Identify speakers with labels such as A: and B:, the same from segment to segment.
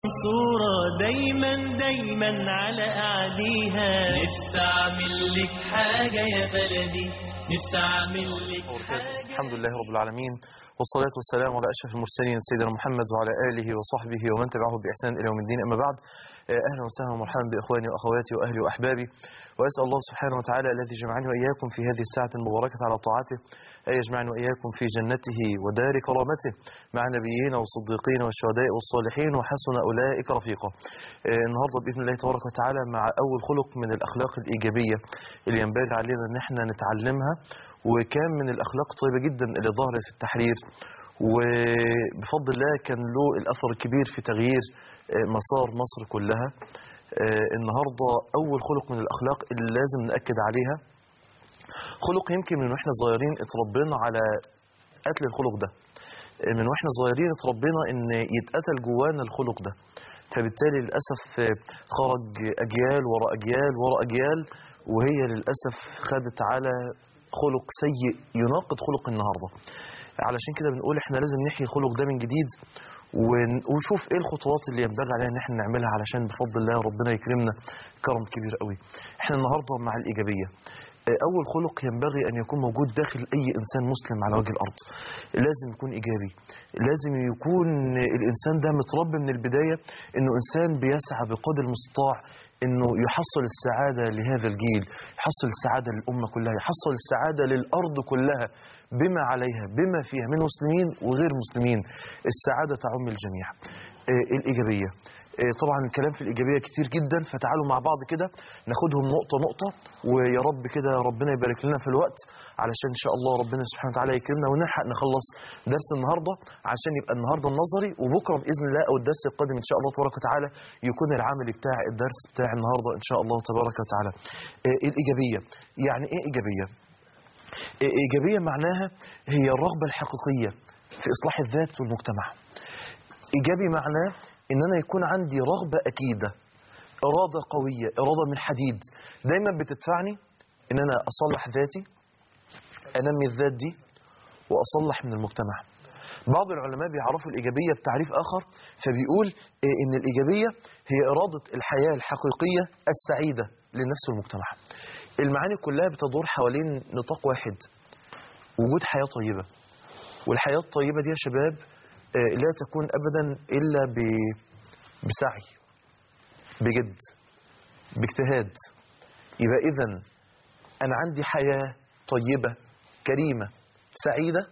A: منصورة دايما دايما على أعديها نفسي أعمل لك حاجة يا بلدي نفسي أعمل لك حاجة
B: الحمد لله رب العالمين والصلاة والسلام على أشرف المرسلين سيدنا محمد وعلى آله وصحبه ومن تبعه بإحسان إلى يوم الدين أما بعد آه، أهلا وسهلا ومرحبا بإخواني وأخواتي وأهلي وأحبابي وأسأل الله سبحانه وتعالى الذي جمعني وإياكم في هذه الساعة المباركة على طاعته أن يجمعني وإياكم في جنته ودار كرامته مع نبيين والصديقين والشهداء والصالحين وحسن أولئك رفيقا آه، النهاردة بإذن الله تبارك وتعالى مع أول خلق من الأخلاق الإيجابية اللي ينبغي علينا أن احنا نتعلمها وكان من الأخلاق الطيبة جدا اللي ظهرت في التحرير وبفضل الله كان له الأثر الكبير في تغيير آه، مسار مصر كلها آه، النهاردة أول خلق من الأخلاق اللي لازم نأكد عليها خلق يمكن من واحنا صغيرين اتربينا على قتل الخلق ده آه، من واحنا صغيرين اتربينا ان يتقتل جوانا الخلق ده فبالتالي للأسف آه، خرج أجيال ورا أجيال ورا أجيال وهي للأسف خدت على خلق سيء يناقض خلق النهارده علشان كده بنقول احنا لازم نحيي الخلق ده من جديد ون- ونشوف ايه الخطوات اللي ينبغي علينا ان احنا نعملها علشان بفضل الله ربنا يكرمنا كرم كبير قوي احنا النهارده مع الايجابيه اه، اول خلق ينبغي ان يكون موجود داخل اي انسان مسلم على وجه الارض لازم يكون ايجابي لازم يكون الانسان ده متربي من البدايه انه انسان بيسعى بقدر المستطاع انه يحصل السعاده لهذا الجيل يحصل السعاده للامه كلها يحصل السعاده للارض كلها بما عليها بما فيها من مسلمين وغير مسلمين السعاده تعم الجميع آه، الايجابيه آه، طبعا الكلام في الايجابيه كتير جدا فتعالوا مع بعض كده ناخدهم نقطه نقطه ويا رب كده ربنا يبارك لنا في الوقت علشان ان شاء الله ربنا سبحانه وتعالى يكرمنا ونلحق نخلص درس النهارده عشان يبقى النهارده النظري وبكره باذن الله او الدرس القادم ان شاء الله تبارك وتعالى يكون العملي بتاع الدرس بتاع النهارده ان شاء الله تبارك وتعالى آه، الايجابيه يعني ايه ايجابيه آه، ايجابيه معناها هي الرغبه الحقيقيه في اصلاح الذات والمجتمع ايجابي معناه ان انا يكون عندي رغبه اكيده اراده قويه اراده من حديد دايما بتدفعني ان انا اصلح ذاتي انمي الذات دي واصلح من المجتمع بعض العلماء بيعرفوا الايجابيه بتعريف اخر فبيقول إيه، ان الايجابيه هي اراده الحياه الحقيقيه السعيده للنفس والمجتمع المعاني كلها بتدور حوالين نطاق واحد وجود حياه طيبه والحياه الطيبه دي يا شباب آه، لا تكون ابدا الا ب- بسعي بجد باجتهاد يبقى اذا انا عندي حياه طيبه كريمه سعيده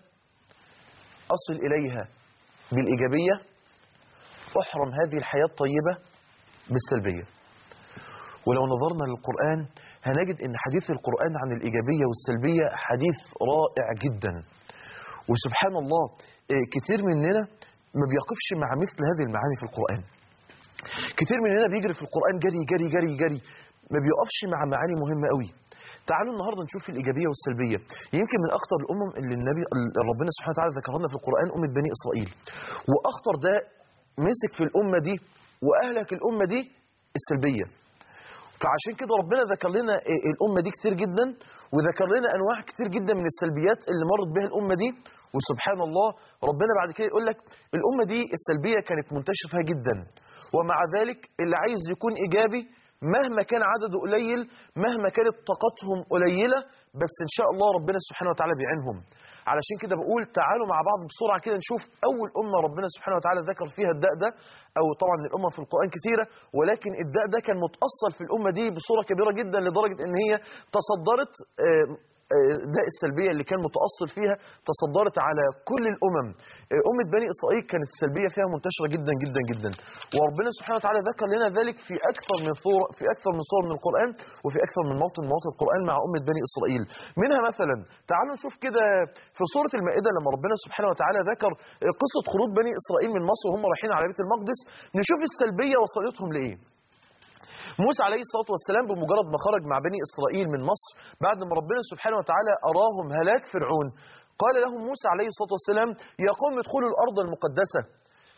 B: اصل اليها بالايجابيه احرم هذه الحياه الطيبه بالسلبيه ولو نظرنا للقران هنجد ان حديث القران عن الايجابيه والسلبيه حديث رائع جدا وسبحان الله آه، كتير مننا ما بيقفش مع مثل هذه المعاني في القرآن كتير مننا بيجري في القرآن جري جري جري جري ما بيقفش مع معاني مهمة قوي تعالوا النهارده نشوف الإيجابية والسلبية يمكن من أخطر الأمم اللي النبي اللي ربنا سبحانه وتعالى ذكرها لنا في القرآن أمة بني إسرائيل وأخطر ده مسك في الأمة دي وأهلك الأمة دي السلبية فعشان كده ربنا ذكر لنا إيه الأمة دي كتير جدا وذكر لنا أنواع كتير جدا من السلبيات اللي مرت بها الأمة دي وسبحان الله ربنا بعد كده يقول لك الأمة دي السلبية كانت منتشرة فيها جدا ومع ذلك اللي عايز يكون إيجابي مهما كان عدده قليل مهما كانت طاقتهم قليلة بس إن شاء الله ربنا سبحانه وتعالى بيعينهم علشان كده بقول تعالوا مع بعض بسرعة كده نشوف أول أمة ربنا سبحانه وتعالى ذكر فيها الداء ده أو طبعا الأمة في القرآن كثيرة ولكن الداء ده كان متأصل في الأمة دي بصورة كبيرة جدا لدرجة إن هي تصدرت آه، آه، داء السلبية اللي كان متأصل فيها تصدرت على كل الأمم آه، أمة بني إسرائيل كانت السلبية فيها منتشرة جدا جدا جدا وربنا سبحانه وتعالى ذكر لنا ذلك في أكثر من صورة في أكثر من صور من القرآن وفي أكثر من موطن من مواطن القرآن مع أمة بني إسرائيل منها مثلا تعالوا نشوف كده في سورة المائدة لما ربنا سبحانه وتعالى ذكر آه، قصة خروج بني إسرائيل من مصر وهم رايحين على بيت المقدس نشوف السلبية وصلتهم لإيه موسى عليه الصلاة والسلام بمجرد ما خرج مع بني إسرائيل من مصر بعد ما ربنا سبحانه وتعالى أراهم هلاك فرعون قال لهم موسى عليه الصلاة والسلام يا قوم ادخلوا الأرض المقدسة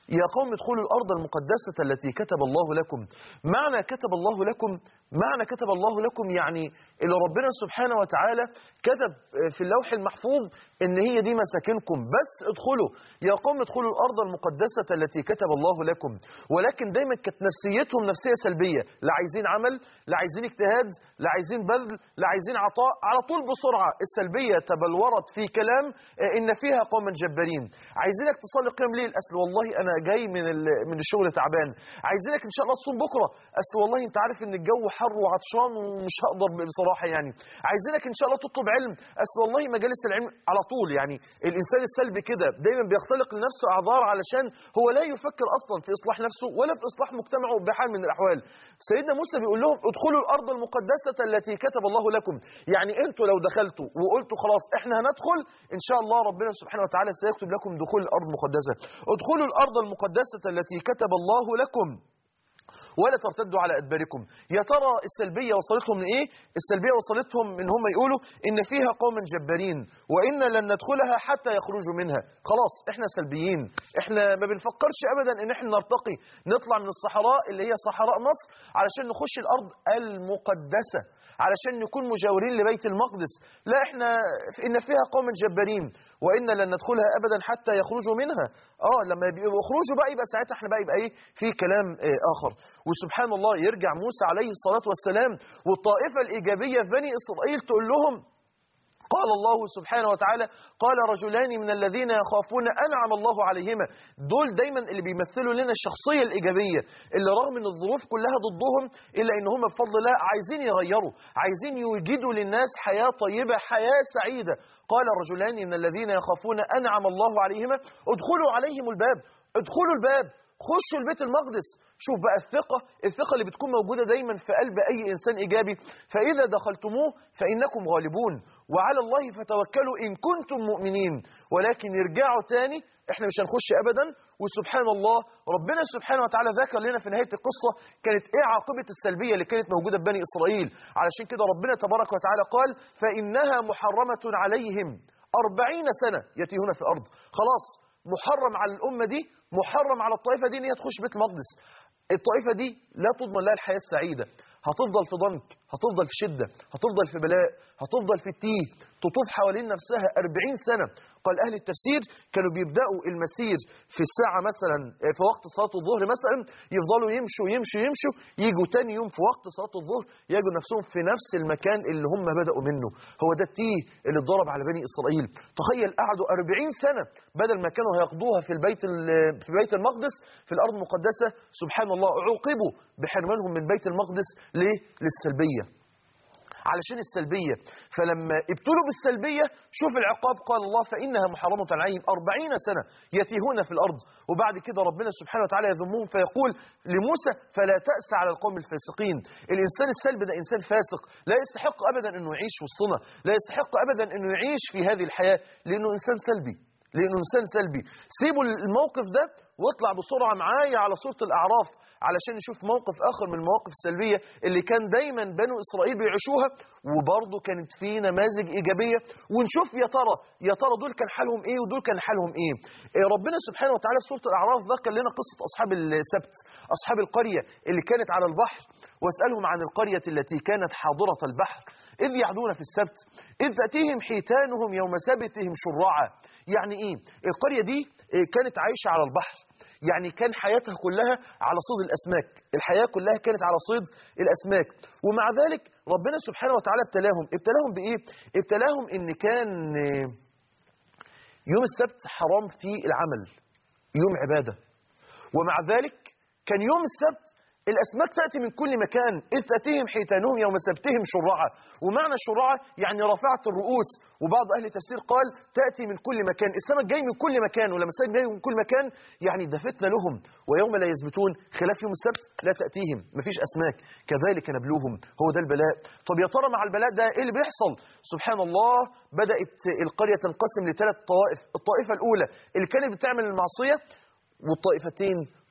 B: يا قوم ادخلوا الأرض المقدسة التي كتب الله لكم معنى كتب الله لكم معنى كتب الله لكم يعني اللي ربنا سبحانه وتعالى كتب في اللوح المحفوظ ان هي دي مساكنكم بس ادخلوا يا قوم ادخلوا الارض المقدسه التي كتب الله لكم ولكن دايما كانت نفسيتهم نفسيه سلبيه لا عايزين عمل لا عايزين اجتهاد لا عايزين بذل لا عايزين عطاء على طول بسرعه السلبيه تبلورت في كلام آه، ان فيها قوما جبارين عايزينك تصلي قيام ليل اصل والله انا جاي من ال- من الشغل تعبان عايزينك ان شاء الله تصوم بكره اصل والله انت عارف ان الجو حر وعطشان ومش هقدر بصراحه يعني عايزينك ان شاء الله تطلب علم اصل والله مجالس العلم على طول يعني الانسان السلبي كده دايما بيختلق لنفسه اعذار علشان هو لا يفكر اصلا في اصلاح نفسه ولا في اصلاح مجتمعه بحال من الاحوال سيدنا موسى بيقول لهم ادخلوا الارض المقدسه التي كتب الله لكم يعني انتوا لو دخلتوا وقلتوا خلاص احنا هندخل ان شاء الله ربنا سبحانه وتعالى سيكتب لكم دخول الارض المقدسه ادخلوا الارض المقدسه التي كتب الله لكم ولا ترتدوا على ادباركم يا ترى السلبيه وصلتهم من ايه السلبيه وصلتهم ان هم يقولوا ان فيها قوما جبارين وان لن ندخلها حتى يخرجوا منها خلاص احنا سلبيين احنا ما بنفكرش ابدا ان احنا نرتقي نطلع من الصحراء اللي هي صحراء مصر علشان نخش الارض المقدسه علشان نكون مجاورين لبيت المقدس لا احنا ان فيها قوم جبارين وان لن ندخلها ابدا حتى يخرجوا منها اه لما يبقوا يخرجوا بقى يبقى ساعتها احنا بقى يبقى ايه في كلام اه اخر وسبحان الله يرجع موسى عليه الصلاه والسلام والطائفه الايجابيه في بني اسرائيل تقول لهم قال الله سبحانه وتعالى قال رجلان من الذين يخافون أنعم الله عليهما دول دايما اللي بيمثلوا لنا الشخصية الإيجابية اللي رغم أن الظروف كلها ضدهم إلا أن هم بفضل الله عايزين يغيروا عايزين يوجدوا للناس حياة طيبة حياة سعيدة قال رجلان من الذين يخافون أنعم الله عليهما ادخلوا عليهم الباب ادخلوا الباب خشوا البيت المقدس شوف بقى الثقة الثقة اللي بتكون موجودة دايما في قلب أي إنسان إيجابي فإذا دخلتموه فإنكم غالبون وعلى الله فتوكلوا إن كنتم مؤمنين ولكن يرجعوا تاني احنا مش هنخش أبدا وسبحان الله ربنا سبحانه وتعالى ذكر لنا في نهاية القصة كانت إيه عاقبة السلبية اللي كانت موجودة في بني إسرائيل علشان كده ربنا تبارك وتعالى قال فإنها محرمة عليهم أربعين سنة يتيهون في الأرض خلاص محرم على الأمة دي محرم على الطائفة دي ان هي تخش بيت المقدس الطائفة دي لا تضمن لها الحياة السعيدة هتفضل في ضنك هتفضل في شدة هتفضل في بلاء هتفضل في التيه تطوف حوالين نفسها 40 سنة قال أهل التفسير كانوا بيبدأوا المسير في الساعة مثلا في وقت صلاة الظهر مثلا يفضلوا يمشوا يمشوا يمشوا يجوا تاني يوم في وقت صلاة الظهر يجوا نفسهم في نفس المكان اللي هم بدأوا منه هو ده التيه اللي اتضرب على بني إسرائيل تخيل قعدوا 40 سنة بدل ما كانوا هيقضوها في البيت ال- في بيت المقدس في الأرض المقدسة سبحان الله عوقبوا بحرمانهم من بيت المقدس ليه؟ للسلبية علشان السلبية فلما ابتلوا بالسلبية شوف العقاب قال الله فإنها محرمة عليهم أربعين سنة يتيهون في الأرض وبعد كده ربنا سبحانه وتعالى يذمهم فيقول لموسى فلا تأس على القوم الفاسقين الإنسان السلبي ده إنسان فاسق لا يستحق أبدا أنه يعيش وسطنا لا يستحق أبدا أنه يعيش في هذه الحياة لأنه إنسان سلبي لأنه إنسان سلبي سيبوا الموقف ده واطلع بسرعة معايا على سورة الأعراف علشان نشوف موقف آخر من المواقف السلبية اللي كان دايما بنو إسرائيل بيعيشوها وبرضه كانت فيه نماذج إيجابية ونشوف يا ترى يا ترى دول كان حالهم إيه ودول كان حالهم إيه إيه ربنا سبحانه وتعالى في سورة الأعراف ذكر لنا قصة أصحاب السبت أصحاب القرية اللي كانت على البحر واسألهم عن القرية التي كانت حاضرة البحر إذ يعدون في السبت إذ تأتيهم حيتانهم يوم سبتهم شرعا يعني إيه القرية دي إيه، كانت عايشة على البحر يعني كان حياتها كلها على صيد الأسماك الحياة كلها كانت على صيد الأسماك ومع ذلك ربنا سبحانه وتعالى ابتلاهم ابتلاهم بإيه؟ ابتلاهم إن كان آه، يوم السبت حرام فيه العمل يوم عبادة ومع ذلك كان يوم السبت الأسماك تأتي من كل مكان إذ تأتيهم حيتانهم يوم سبتهم شرعا ومعنى الشرعة يعني رفعت الرؤوس وبعض أهل التفسير قال تأتي من كل مكان السمك جاي من كل مكان ولما السمك جاي من كل مكان يعني ده فتنة لهم ويوم لا يثبتون خلاف يوم السبت لا تأتيهم مفيش أسماك كذلك نبلوهم هو ده البلاء طب يا ترى مع البلاء ده إيه اللي بيحصل سبحان الله بدأت القرية تنقسم لثلاث طوائف الطائفة الأولى اللي كانت بتعمل المعصية والطائفتين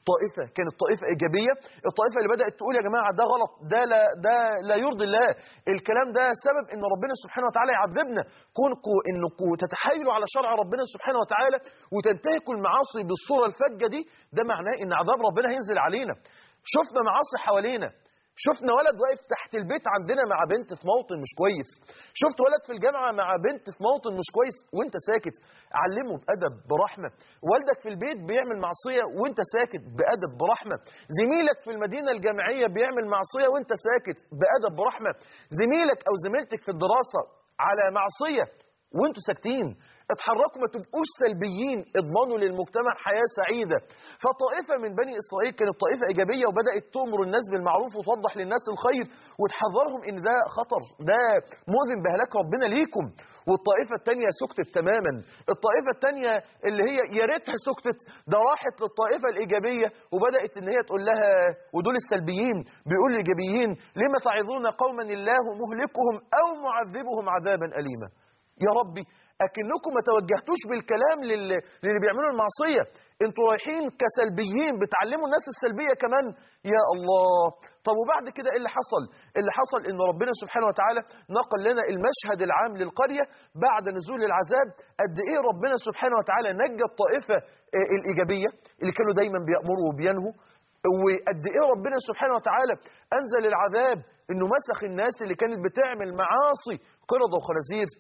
B: طائفة كانت طائفة إيجابية الطائفة اللي بدأت تقول يا جماعة ده غلط ده لا, ده لا يرضي الله الكلام ده سبب إن ربنا سبحانه وتعالى يعذبنا كونكم إنكم تتحايلوا على شرع ربنا سبحانه وتعالى وتنتهكوا المعاصي بالصورة الفجة دي ده معناه إن عذاب ربنا هينزل علينا شفنا معاصي حوالينا شفنا ولد واقف تحت البيت عندنا مع بنت في موطن مش كويس شفت ولد في الجامعة مع بنت في موطن مش كويس وانت ساكت علمه بأدب برحمة والدك في البيت بيعمل معصية وانت ساكت بأدب برحمة زميلك في المدينة الجامعية بيعمل معصية وانت ساكت بأدب برحمة زميلك أو زميلتك في الدراسة على معصية وانتوا ساكتين اتحركوا ما تبقوش سلبيين اضمنوا للمجتمع حياة سعيدة فطائفة من بني إسرائيل كانت طائفة إيجابية وبدأت تؤمر الناس بالمعروف وتوضح للناس الخير وتحذرهم إن ده خطر ده مؤذن بهلاك ربنا ليكم والطائفة الثانية سكتت تماما الطائفة الثانية اللي هي يا ريتها سكتت ده راحت للطائفة الإيجابية وبدأت إن هي تقول لها ودول السلبيين بيقول الإيجابيين لما تعظون قوما الله مهلكهم أو معذبهم عذابا أليما يا ربي اكنكم ما توجهتوش بالكلام للي, للي بيعملوا المعصيه انتوا رايحين كسلبيين بتعلموا الناس السلبيه كمان يا الله طب وبعد كده ايه اللي حصل اللي حصل ان ربنا سبحانه وتعالى نقل لنا المشهد العام للقريه بعد نزول العذاب قد ايه ربنا سبحانه وتعالى نجى الطائفه آه، الايجابيه اللي كانوا دايما بيامروا وبينهوا وقد ايه ربنا سبحانه وتعالى انزل العذاب انه مسخ الناس اللي كانت بتعمل معاصي قرده وخنازير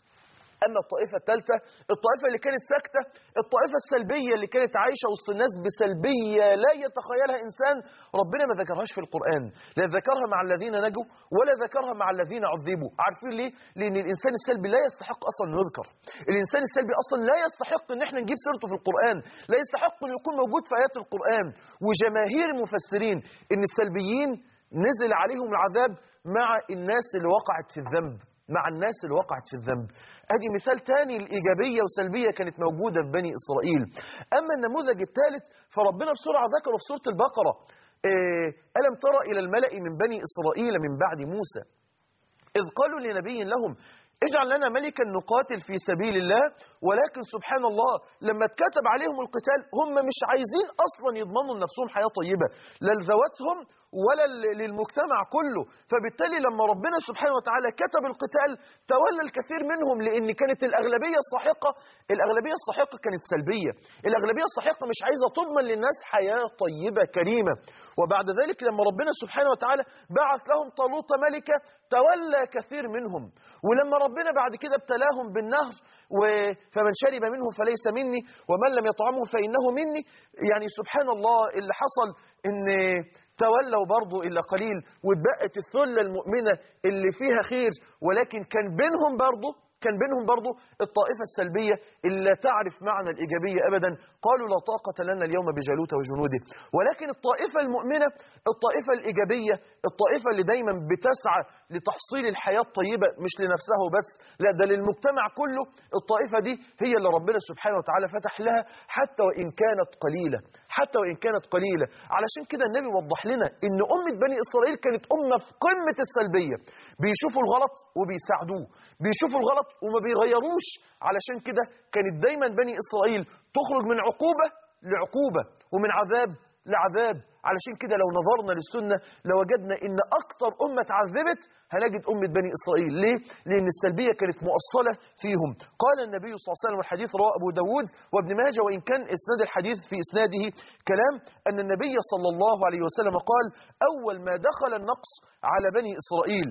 B: أما الطائفة الثالثة الطائفة اللي كانت ساكتة الطائفة السلبية اللي كانت عايشة وسط الناس بسلبية لا يتخيلها إنسان ربنا ما ذكرهاش في القرآن لا ذكرها مع الذين نجوا ولا ذكرها مع الذين عذبوا عارفين ليه؟ لأن الإنسان السلبي لا يستحق أصلا أن يذكر الإنسان السلبي أصلا لا يستحق أن احنا نجيب سيرته في القرآن لا يستحق أن يكون موجود في آيات القرآن وجماهير المفسرين أن السلبيين نزل عليهم العذاب مع الناس اللي وقعت في الذنب مع الناس اللي وقعت في الذنب ادي مثال تاني الايجابيه وسلبيه كانت موجوده في بني اسرائيل اما النموذج الثالث فربنا بسرعه ذكره في سوره البقره إيه الم ترى الى الملا من بني اسرائيل من بعد موسى اذ قالوا لنبي لهم اجعل لنا ملكا نقاتل في سبيل الله ولكن سبحان الله لما اتكتب عليهم القتال هم مش عايزين اصلا يضمنوا لنفسهم حياه طيبه لا لذواتهم ولا ل- للمجتمع كله فبالتالي لما ربنا سبحانه وتعالى كتب القتال تولى الكثير منهم لان كانت الاغلبيه الساحقه الاغلبيه الساحقه كانت سلبيه الاغلبيه الساحقه مش عايزه تضمن للناس حياه طيبه كريمه وبعد ذلك لما ربنا سبحانه وتعالى بعث لهم طالوت ملكه تولى كثير منهم ولما ربنا بعد كده ابتلاهم بالنهر و- فمن شرب منه فليس مني ومن لم يطعمه فإنه مني يعني سبحان الله اللي حصل ان تولوا برضو إلا قليل واتبقت الثلة المؤمنة اللي فيها خير ولكن كان بينهم برضو كان بينهم برضو الطائفة السلبية اللي لا تعرف معنى الإيجابية أبدا قالوا لا طاقة لنا اليوم بجالوت وجنوده ولكن الطائفة المؤمنة الطائفة الإيجابية الطائفة اللي دايما بتسعى لتحصيل الحياة الطيبة مش لنفسها وبس لا ده للمجتمع كله الطائفة دي هي اللي ربنا سبحانه وتعالى فتح لها حتى وإن كانت قليلة حتى وإن كانت قليلة علشان كده النبي وضح لنا إن أمة بني إسرائيل كانت أمة في قمة السلبية بيشوفوا الغلط وبيساعدوه بيشوفوا الغلط وما بيغيروش علشان كده كانت دايما بني إسرائيل تخرج من عقوبة لعقوبة ومن عذاب لعذاب علشان كده لو نظرنا للسنة لوجدنا ان اكتر امة اتعذبت هنجد امة بني اسرائيل ليه؟ لان السلبية كانت مؤصلة فيهم قال النبي صلى الله عليه وسلم والحديث رواه ابو داود وابن ماجه وان كان اسناد الحديث في اسناده كلام ان النبي صلى الله عليه وسلم قال اول ما دخل النقص على بني اسرائيل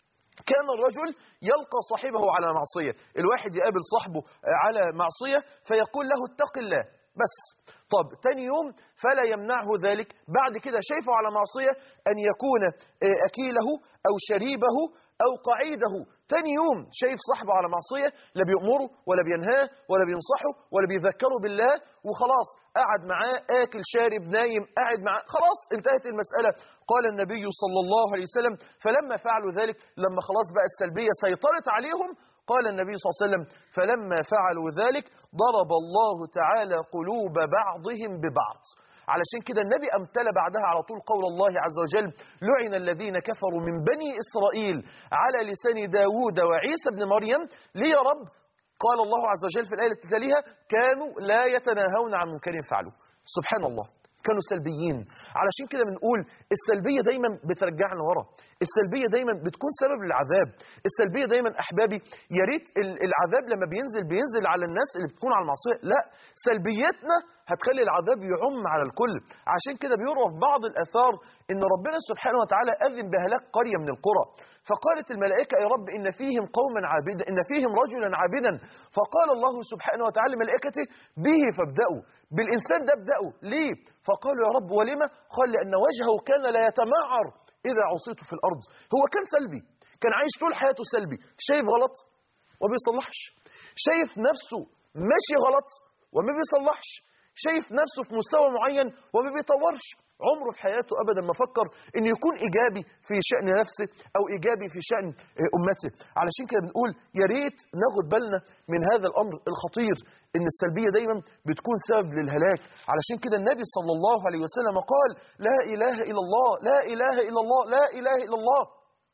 B: كان الرجل يلقى صاحبه على معصية الواحد يقابل صاحبه على معصية فيقول له اتق الله بس طب تاني يوم فلا يمنعه ذلك بعد كده شايفه على معصية أن يكون آه، أكيله أو شريبه أو قعيده تاني يوم شايف صاحبه على معصية لا بيأمره ولا بينهاه ولا بينصحه ولا بيذكره بالله وخلاص قعد معاه آكل شارب نايم قاعد معاه خلاص انتهت المسألة قال النبي صلى الله عليه وسلم فلما فعلوا ذلك لما خلاص بقى السلبية سيطرت عليهم قال النبي صلى الله عليه وسلم فلما فعلوا ذلك ضرب الله تعالى قلوب بعضهم ببعض علشان كده النبي أمتل بعدها على طول قول الله عز وجل لعن الذين كفروا من بني إسرائيل على لسان داود وعيسى بن مريم ليه يا رب قال الله عز وجل في الآية التي تليها كانوا لا يتناهون عن منكر فعلوا سبحان الله كانوا سلبيين علشان كده بنقول السلبيه دايما بترجعنا ورا السلبيه دايما بتكون سبب للعذاب السلبيه دايما احبابي يا ريت ال- العذاب لما بينزل بينزل على الناس اللي بتكون على المعصيه لا سلبيتنا هتخلي العذاب يعم على الكل عشان كده بيروى في بعض الاثار ان ربنا سبحانه وتعالى اذن بهلاك قريه من القرى فقالت الملائكه يا رب ان فيهم قوما عابدا ان فيهم رجلا عابدا فقال الله سبحانه وتعالى ملائكته به فابدأوا بالانسان ده ابدأوا ليه فقالوا يا رب ولما قال لان وجهه كان لا يتمعر اذا عصيت في الارض هو كان سلبي كان عايش طول حياته سلبي شايف غلط وما بيصلحش شايف نفسه ماشي غلط وما بيصلحش شايف نفسه في مستوى معين وما بيطورش عمره في حياته ابدا ما فكر انه يكون ايجابي في شان نفسه او ايجابي في شان آه، امته علشان كده بنقول يا ريت ناخد بالنا من هذا الامر الخطير ان السلبيه دايما بتكون سبب للهلاك علشان كده النبي صلى الله عليه وسلم قال لا اله الا الله لا اله الا الله لا اله الا الله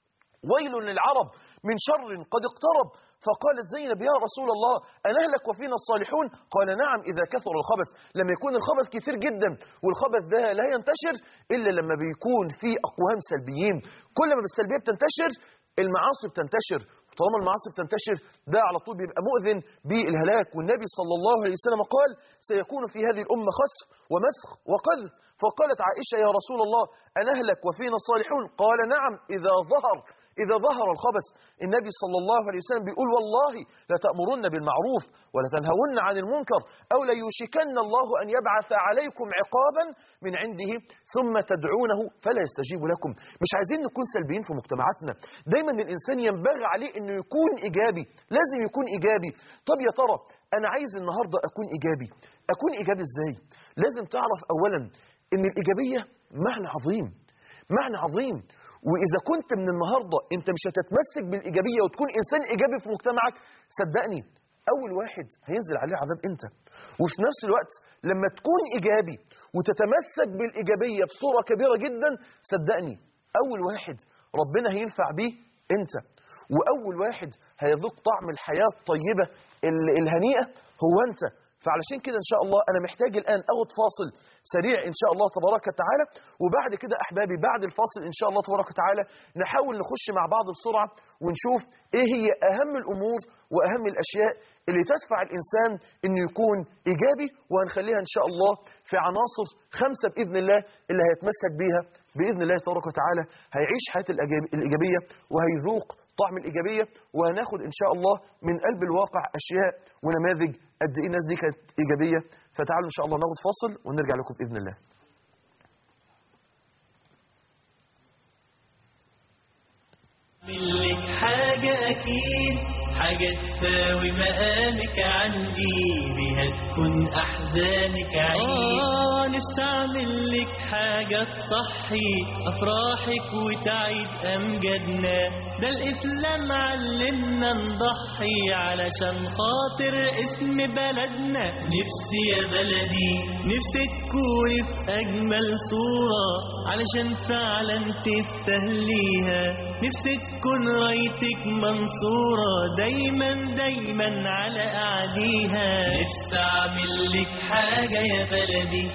B: ويل للعرب من شر قد اقترب فقالت زينب يا رسول الله أنهلك وفينا الصالحون قال نعم إذا كثر الخبث لما يكون الخبث كتير جدا والخبث ده لا ينتشر إلا لما بيكون في أقوام سلبيين كل ما السلبية بتنتشر المعاصي بتنتشر طالما المعاصي بتنتشر ده على طول بيبقى مؤذن بالهلاك والنبي صلى الله عليه وسلم قال سيكون في هذه الأمة خسف ومسخ وقذف فقالت عائشة يا رسول الله أنهلك وفينا الصالحون قال نعم إذا ظهر إذا ظهر الخبث النبي صلى الله عليه وسلم بيقول والله لتأمرن بالمعروف ولتنهون عن المنكر أو ليوشكن الله أن يبعث عليكم عقابا من عنده ثم تدعونه فلا يستجيب لكم مش عايزين نكون سلبيين في مجتمعاتنا دايما الإنسان ينبغي عليه أنه يكون إيجابي لازم يكون إيجابي طب يا ترى أنا عايز النهاردة أكون إيجابي أكون إيجابي إزاي لازم تعرف أولا أن الإيجابية معنى عظيم معنى عظيم واذا كنت من النهارده انت مش هتتمسك بالايجابيه وتكون انسان ايجابي في مجتمعك صدقني اول واحد هينزل عليه عذاب انت وفي نفس الوقت لما تكون ايجابي وتتمسك بالايجابيه بصوره كبيره جدا صدقني اول واحد ربنا هينفع بيه انت واول واحد هيذوق طعم الحياه الطيبه ال- الهنيئه هو انت فعلشان كده ان شاء الله انا محتاج الان اخد فاصل سريع ان شاء الله تبارك وتعالى وبعد كده احبابي بعد الفاصل ان شاء الله تبارك وتعالى نحاول نخش مع بعض بسرعه ونشوف ايه هي اهم الامور واهم الاشياء اللي تدفع الانسان انه يكون ايجابي وهنخليها ان شاء الله في عناصر خمسه باذن الله اللي هيتمسك بيها باذن الله تبارك وتعالى هيعيش حياه الإيجاب- الايجابيه وهيذوق طعم الإيجابية وهناخد إن شاء الله من قلب الواقع أشياء ونماذج قد إيه الناس دي كانت إيجابية فتعالوا إن شاء الله ناخد فاصل ونرجع لكم بإذن الله
A: لك حاجة أكيد حاجة تساوي مقامك عندي بها تكون أحزانك عيد آه نفسي أعمل لك حاجة تصحي أفراحك وتعيد أمجادنا ده الإسلام علمنا نضحي علشان خاطر اسم بلدنا نفسي يا بلدي نفسي تكوني في أجمل صورة علشان فعلا تستهليها نفسي تكون رايتك منصورة دايما دايما على أعديها نفسي أعمل لك حاجة يا بلدي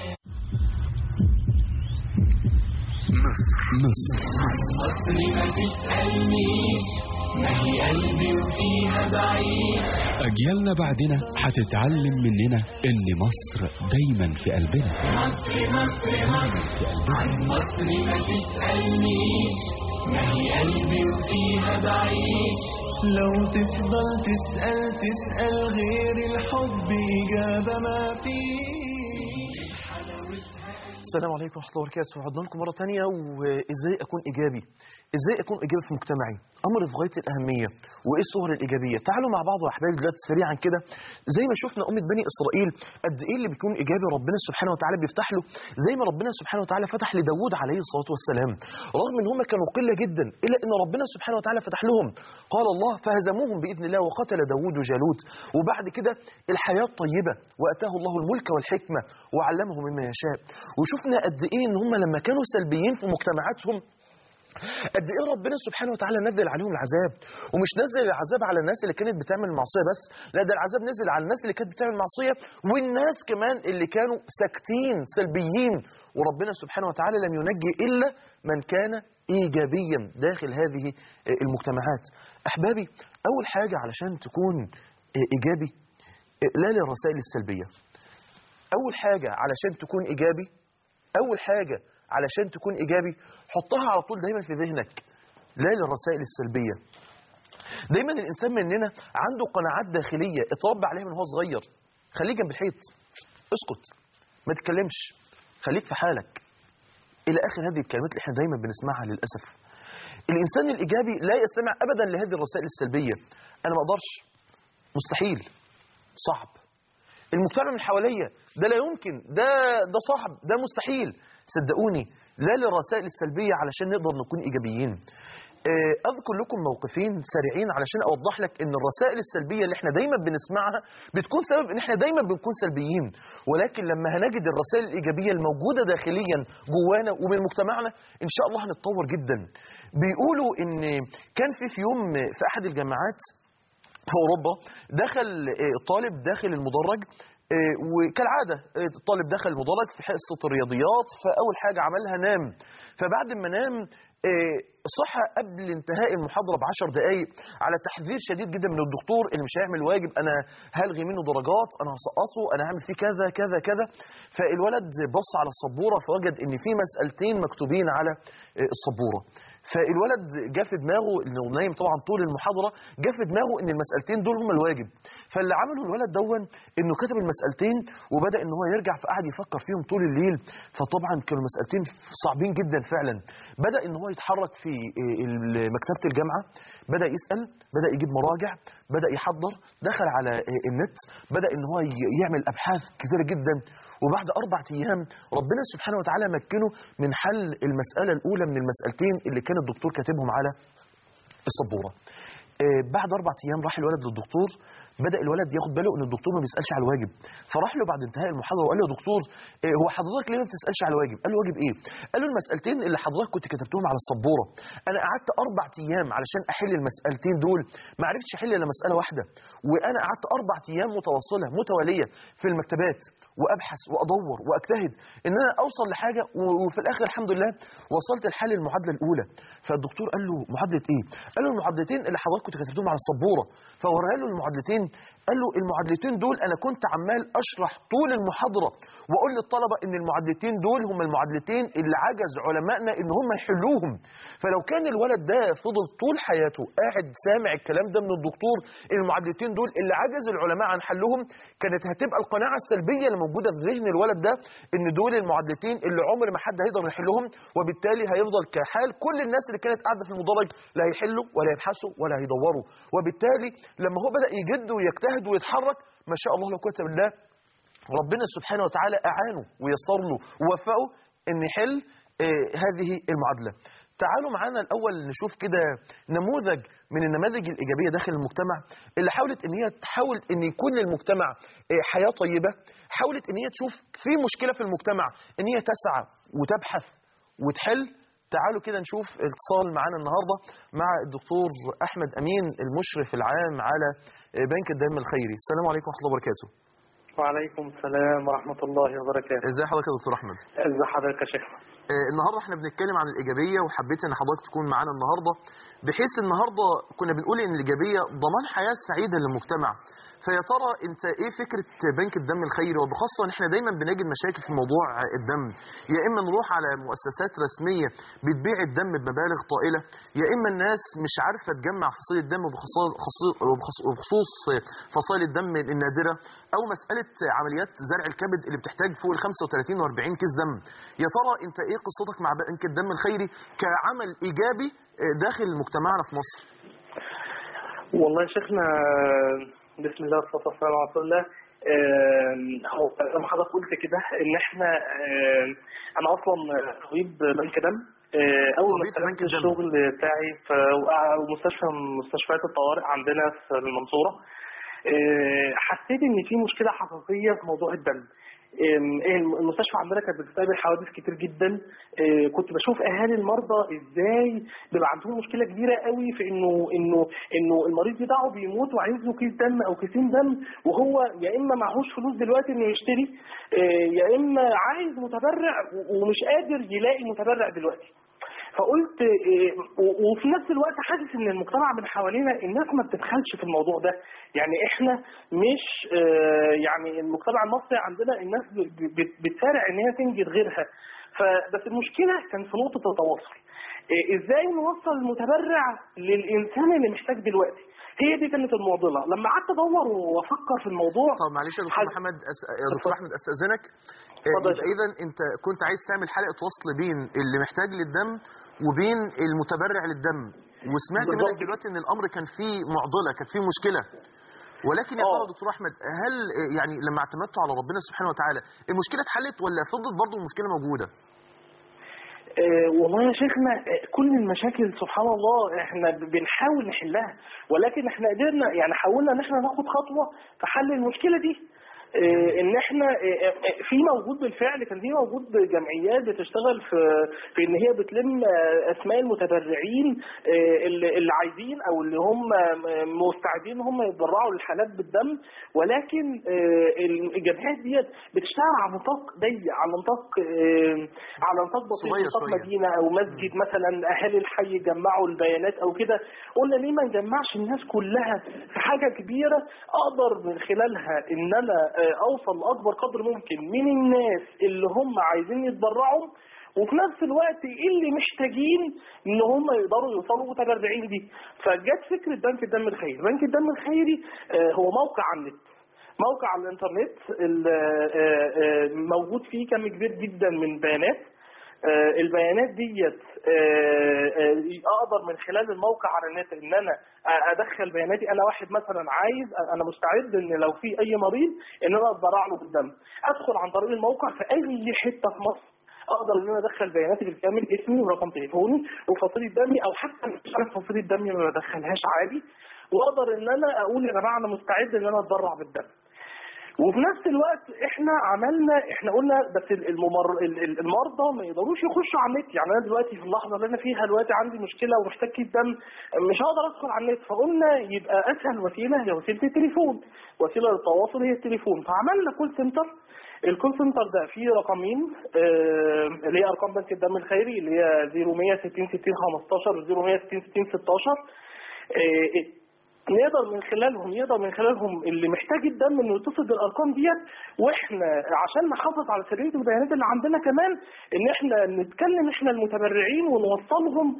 C: مصر
D: مصر ما تسألنيش ما هي قلبي وفيها بعيد
C: أجيالنا بعدنا هتتعلم مننا إن مصر دايما في قلبنا
D: مصر مصر مصر
C: في قلبنا
D: عن مصر ما تسألنيش ما هي قلبي وفيها بعيش
A: لو تفضل تسأل تسأل غير الحب إجابة ما فيه
B: السلام عليكم ورحمة الله وبركاته عدنا لكم مرة تانية وإزاي أكون إيجابي إزاي أكون إيجابي في مجتمعي أمر في غاية الأهمية وإيه الصور الإيجابية تعالوا مع بعض يا أحبابي دلوقتي سريعا كده زي ما شفنا أمة بني إسرائيل قد إيه اللي بيكون إيجابي ربنا سبحانه وتعالى بيفتح له زي ما ربنا سبحانه وتعالى فتح لداود عليه الصلاة والسلام رغم إن هم كانوا قلة جدا إلا إن ربنا سبحانه وتعالى فتح لهم قال الله فهزموهم بإذن الله وقتل داود جالوت وبعد كده الحياة طيبة وأتاه الله الملك والحكمة وعلمه مما يشاء وشفنا قد إيه إن هم لما كانوا سلبيين في مجتمعاتهم قد ايه ربنا سبحانه وتعالى نزل عليهم العذاب ومش نزل العذاب على الناس اللي كانت بتعمل معصيه بس لا ده العذاب نزل على الناس اللي كانت بتعمل معصيه والناس كمان اللي كانوا ساكتين سلبيين وربنا سبحانه وتعالى لم ينجي الا من كان ايجابيا داخل هذه المجتمعات احبابي اول حاجه علشان تكون ايجابي لا للرسائل السلبيه اول حاجه علشان تكون ايجابي اول حاجه علشان تكون ايجابي حطها على طول دايما في ذهنك لا للرسائل السلبيه دايما الانسان مننا عنده قناعات داخليه اتربى عليها من هو صغير خليك جنب الحيط اسكت ما تتكلمش خليك في حالك الى اخر هذه الكلمات اللي احنا دايما بنسمعها للاسف الانسان الايجابي لا يستمع ابدا لهذه الرسائل السلبيه انا ما اقدرش مستحيل صعب المجتمع من حواليا ده لا يمكن ده ده صعب ده مستحيل صدقوني لا للرسائل السلبيه علشان نقدر نكون ايجابيين آه، اذكر لكم موقفين سريعين علشان اوضح لك ان الرسائل السلبيه اللي احنا دايما بنسمعها بتكون سبب ان احنا دايما بنكون سلبيين ولكن لما هنجد الرسائل الايجابيه الموجوده داخليا جوانا ومن مجتمعنا ان شاء الله هنتطور جدا بيقولوا ان كان في في يوم في احد الجامعات في اوروبا دخل آه، طالب داخل المدرج آه، وكالعاده آه، الطالب دخل المدرج في حصه الرياضيات فاول حاجه عملها نام فبعد ما نام آه، صحى قبل انتهاء المحاضره بعشر دقائق على تحذير شديد جدا من الدكتور اللي مش هيعمل واجب انا هلغي منه درجات انا هسقطه انا هعمل فيه كذا كذا كذا فالولد بص على السبوره فوجد ان في مسالتين مكتوبين على آه، السبوره فالولد جه في دماغه انه نايم طبعا طول المحاضره جه في دماغه ان المسالتين دول هم الواجب فاللي عمله الولد دون انه كتب المسالتين وبدا ان هو يرجع فقعد يفكر فيهم طول الليل فطبعا كانوا المسالتين صعبين جدا فعلا بدا ان هو يتحرك في ال- مكتبه الجامعه بدا يسال بدا يجيب مراجع بدا يحضر دخل على النت بدا ان هو ي- يعمل ابحاث كثيره جدا وبعد اربع ايام ربنا سبحانه وتعالى مكنه من حل المساله الاولى من المسالتين اللي كان الدكتور كاتبهم على السبوره آه، بعد اربع ايام راح الولد للدكتور بدا الولد ياخد باله ان الدكتور ما بيسالش على الواجب فراح له بعد انتهاء المحاضره وقال له يا دكتور آه، هو حضرتك ليه ما بتسالش على الواجب قال له واجب ايه قال له المسالتين اللي حضرتك كنت كتبتهم على السبوره انا قعدت اربع ايام علشان احل المسالتين دول ما عرفتش احل الا مساله واحده وانا قعدت اربع ايام متواصله متواليه في المكتبات وابحث وادور واجتهد ان انا اوصل لحاجه و- وفي الاخر الحمد لله وصلت لحل المعادله الاولى فالدكتور قال له معادله ايه قال له المعادلتين اللي حضرتك كنت كتبتهم على السبوره فوريها له المعادلتين قال له المعادلتين دول انا كنت عمال اشرح طول المحاضره واقول للطلبه ان المعادلتين دول هم المعادلتين اللي عجز علمائنا ان هم يحلوهم فلو كان الولد ده فضل طول حياته قاعد سامع الكلام ده من الدكتور المعادلتين دول اللي عجز العلماء عن حلهم كانت هتبقى القناعه السلبيه اللي موجوده في ذهن الولد ده ان دول المعادلتين اللي عمر ما حد هيقدر يحلهم وبالتالي هيفضل كحال كل الناس اللي كانت قاعده في المدرج لا هيحلوا ولا يبحثوا ولا هيدوروا وبالتالي لما هو بدا يجد ويجتهد ويتحرك ما شاء الله لا قوه الا بالله ربنا سبحانه وتعالى اعانه ويسر له ووفقه ان يحل آه، هذه المعادله تعالوا معانا الاول نشوف كده نموذج من النماذج الايجابيه داخل المجتمع اللي حاولت ان هي تحاول ان يكون للمجتمع آه، حياه طيبه حاولت ان هي تشوف في مشكله في المجتمع ان هي تسعى وتبحث وتحل تعالوا كده نشوف اتصال معانا النهارده مع الدكتور احمد امين المشرف العام على آه، بنك الدم الخيري السلام عليكم ورحمه الله وبركاته
E: وعليكم السلام ورحمة الله وبركاته
B: ازي حضرتك يا دكتور احمد
E: ازي حضرتك يا شيخ
B: آه، النهارده احنا بنتكلم عن الايجابيه وحبيت ان حضرتك تكون معانا النهارده بحيث النهارده كنا بنقول ان الايجابيه ضمان حياه سعيده للمجتمع فيا ترى انت ايه فكره بنك الدم الخيري وبخاصه ان احنا دايما بنجد مشاكل في موضوع الدم يا اما نروح على مؤسسات رسميه بتبيع الدم بمبالغ طائله يا اما الناس مش عارفه تجمع فصيل الدم وبخصوص وبخصوص- وبخصوص فصائل الدم النادره او مساله عمليات زرع الكبد اللي بتحتاج فوق ال 35 و40 كيس دم يا ترى انت ايه قصتك مع بنك الدم الخيري كعمل ايجابي داخل مجتمعنا في مصر
E: والله يا شيخنا بسم الله والصلاة والسلام على رسول الله آم، هو زي ما حضرتك قلت كده ان احنا آم، انا اصلا طبيب بنك دم آه، اول ما
B: طبيب بنك
E: اشتغلت
B: الدم.
E: الشغل بتاعي في مستشفى من مستشفيات الطوارئ عندنا في المنصورة آه، حسيت ان في مشكلة حقيقية في موضوع الدم أم، المستشفى عندنا كانت بتستقبل حوادث كتير جدا أه، كنت بشوف اهالي المرضى ازاي بيبقى عندهم مشكله كبيره قوي في انه انه انه المريض بتاعه بيموت وعايز له كيس دم او كيسين دم وهو يا اما معهوش فلوس دلوقتي انه يشتري أه، يا اما عايز متبرع و- ومش قادر يلاقي متبرع دلوقتي فقلت إيه، و- وفي نفس الوقت حاسس ان المجتمع من حوالينا الناس ما بتدخلش في الموضوع ده يعني احنا مش آه، يعني المجتمع المصري عندنا الناس ب- ب- بتسارع ان هي تنجد غيرها فبس المشكله كان في نقطه التواصل إيه، ازاي نوصل المتبرع للانسان اللي محتاج دلوقتي هي دي كانت المعضله لما قعدت ادور وافكر في الموضوع
B: طب معلش يا دكتور
E: حاج-
B: محمد أس... يا دكتور احمد استاذنك
E: اتفضل يا شيخ.
B: اذا انت كنت عايز تعمل حلقه وصل بين اللي محتاج للدم وبين المتبرع للدم وسمعت منك
E: بالظبط.
B: دلوقتي ان الامر كان فيه معضله كان فيه مشكله ولكن يا
E: آه.
B: ترى يا دكتور احمد هل يعني لما اعتمدتوا على ربنا سبحانه وتعالى المشكله اتحلت ولا فضلت برضه المشكله موجوده
E: آه، والله يا شيخنا آه، كل المشاكل سبحان الله احنا ب- بنحاول نحلها ولكن احنا قدرنا يعني حاولنا ان احنا ناخد خطوه في حل المشكله دي آه، ان احنا آه، آه، في موجود بالفعل كان في موجود جمعيات بتشتغل في في ان هي بتلم آه، اسماء المتبرعين آه، اللي اللي عايزين او اللي هم آه، مستعدين هم يتبرعوا للحالات بالدم ولكن آه، الجمعيات ديت بتشتغل على نطاق ضيق على نطاق آه، على نطاق بسيط
B: صغير
E: نطاق
B: شوية.
E: مدينه او مسجد مثلا اهالي الحي يجمعوا البيانات او كده قلنا ليه ما نجمعش الناس كلها في حاجه كبيره اقدر من خلالها ان انا آه، اوصل لاكبر قدر ممكن من الناس اللي هم عايزين يتبرعوا وفي نفس الوقت اللي محتاجين ان هم يقدروا يوصلوا متبرعين دي فجت فكره بنك الدم الخيري بنك الدم الخيري آه، هو موقع على النت موقع على الانترنت ال- آه، آه، موجود فيه كم كبير جدا من بيانات آه، البيانات ديت آه، آه، اقدر من خلال الموقع على النت ان انا ادخل بياناتي انا واحد مثلا عايز انا مستعد ان لو في اي مريض ان انا اتبرع له بالدم ادخل عن طريق الموقع في اي حته في مصر اقدر ان انا ادخل بياناتي بالكامل اسمي ورقم تليفوني وفصيله دمي او حتى مش عارف فصيله دمي ما بدخلهاش عادي واقدر ان انا اقول يا جماعه انا مستعد ان انا اتبرع بالدم وفي نفس الوقت احنا عملنا احنا قلنا بس الممر ال- ال- المرضى ما يقدروش يخشوا على النت يعني انا دلوقتي في اللحظه اللي انا فيها دلوقتي عندي مشكله ومحتاج كيس دم مش هقدر ادخل على النت فقلنا يبقى اسهل وسيله هي وسيله التليفون وسيله للتواصل هي التليفون فعملنا كول سنتر الكول سنتر ده فيه رقمين آه، اللي هي ارقام بنك الدم الخيري اللي هي 0160 60 15 و 0160 60 16 آه، نقدر من خلالهم يقدر من خلالهم اللي محتاج الدم انه يتصل بالارقام ديت واحنا عشان نحافظ على سريه البيانات اللي عندنا كمان ان احنا نتكلم احنا المتبرعين ونوصلهم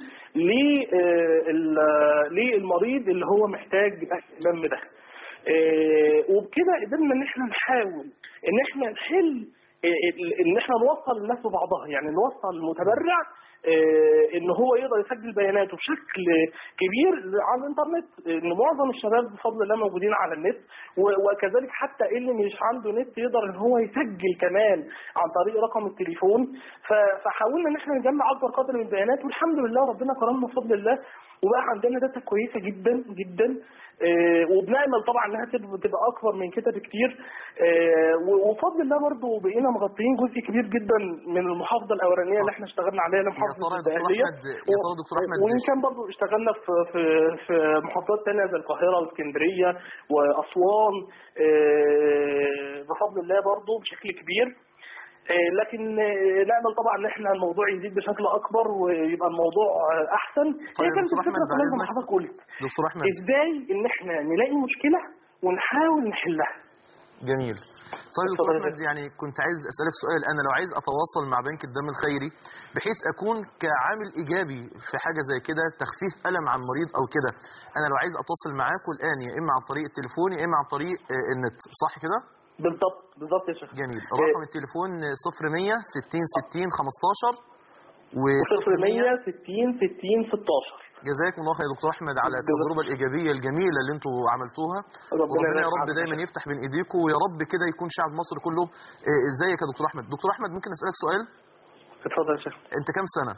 E: لل- للمريض اللي هو محتاج الدم ده. آه، وبكده قدرنا ان احنا نحاول ان احنا نحل آه، ان احنا نوصل الناس ببعضها يعني نوصل المتبرع آه، ان هو يقدر يسجل بياناته بشكل كبير على الانترنت ان معظم الشباب بفضل الله موجودين على النت و- وكذلك حتى اللي مش عنده نت يقدر ان هو يسجل كمان عن طريق رقم التليفون ف- فحاولنا ان احنا نجمع اكبر قدر من البيانات والحمد لله ربنا كرمنا بفضل الله وبقى عندنا داتا كويسه جدا جدا آه، وبنامل طبعا انها تبقى تبقى اكبر من كده بكتير آه، و- وبفضل الله برضه بقينا مغطيين جزء كبير جدا من المحافظه الاولانيه اللي احنا اشتغلنا عليها اللي هي
B: يا
E: محافظه
B: ترى يا دكتور
E: الدقهليه
B: أحمد- يا ترى دكتور أحمد
E: وان كان برضه اشتغلنا في في في محافظات تانية زي القاهره واسكندريه واسوان آه، بفضل الله برضه بشكل كبير آه، لكن آه، نامل طبعا ان احنا الموضوع يزيد بشكل اكبر ويبقى الموضوع آه، احسن هي
B: طيب
E: كانت
B: دكتور
E: الفكره
B: أحمد، بعد
E: كلها زي ما
B: إذنك.
E: حضرتك قلت
B: دكتور احمد
E: ازاي ان احنا نلاقي مشكله ونحاول نحلها
B: جميل طيب دكتور
E: اتفضل يا
B: احمد يعني كنت عايز اسالك سؤال انا لو عايز اتواصل مع بنك الدم الخيري بحيث اكون كعامل ايجابي في حاجه زي كده تخفيف الم عن مريض او كده انا لو عايز اتصل معاكم الان يا اما عن طريق التليفون يا اما عن طريق آه، النت صح كده
E: بالظبط بالظبط يا شيخ
B: جميل رقم التليفون 0100 60 60 15 و
E: 0100 60 60 16
B: جزاكم الله خير يا دكتور احمد على
E: جزاك-
B: التجربه الايجابيه الجميله اللي انتوا عملتوها
E: ربنا
B: وربنا يا
E: يبارك
B: رب
E: فيك.
B: دايما يفتح بين ايديكم ويا رب كده يكون شعب مصر كله آه، ازيك يا دكتور احمد دكتور احمد ممكن اسالك سؤال
E: اتفضل يا شيخ
B: انت كام سنه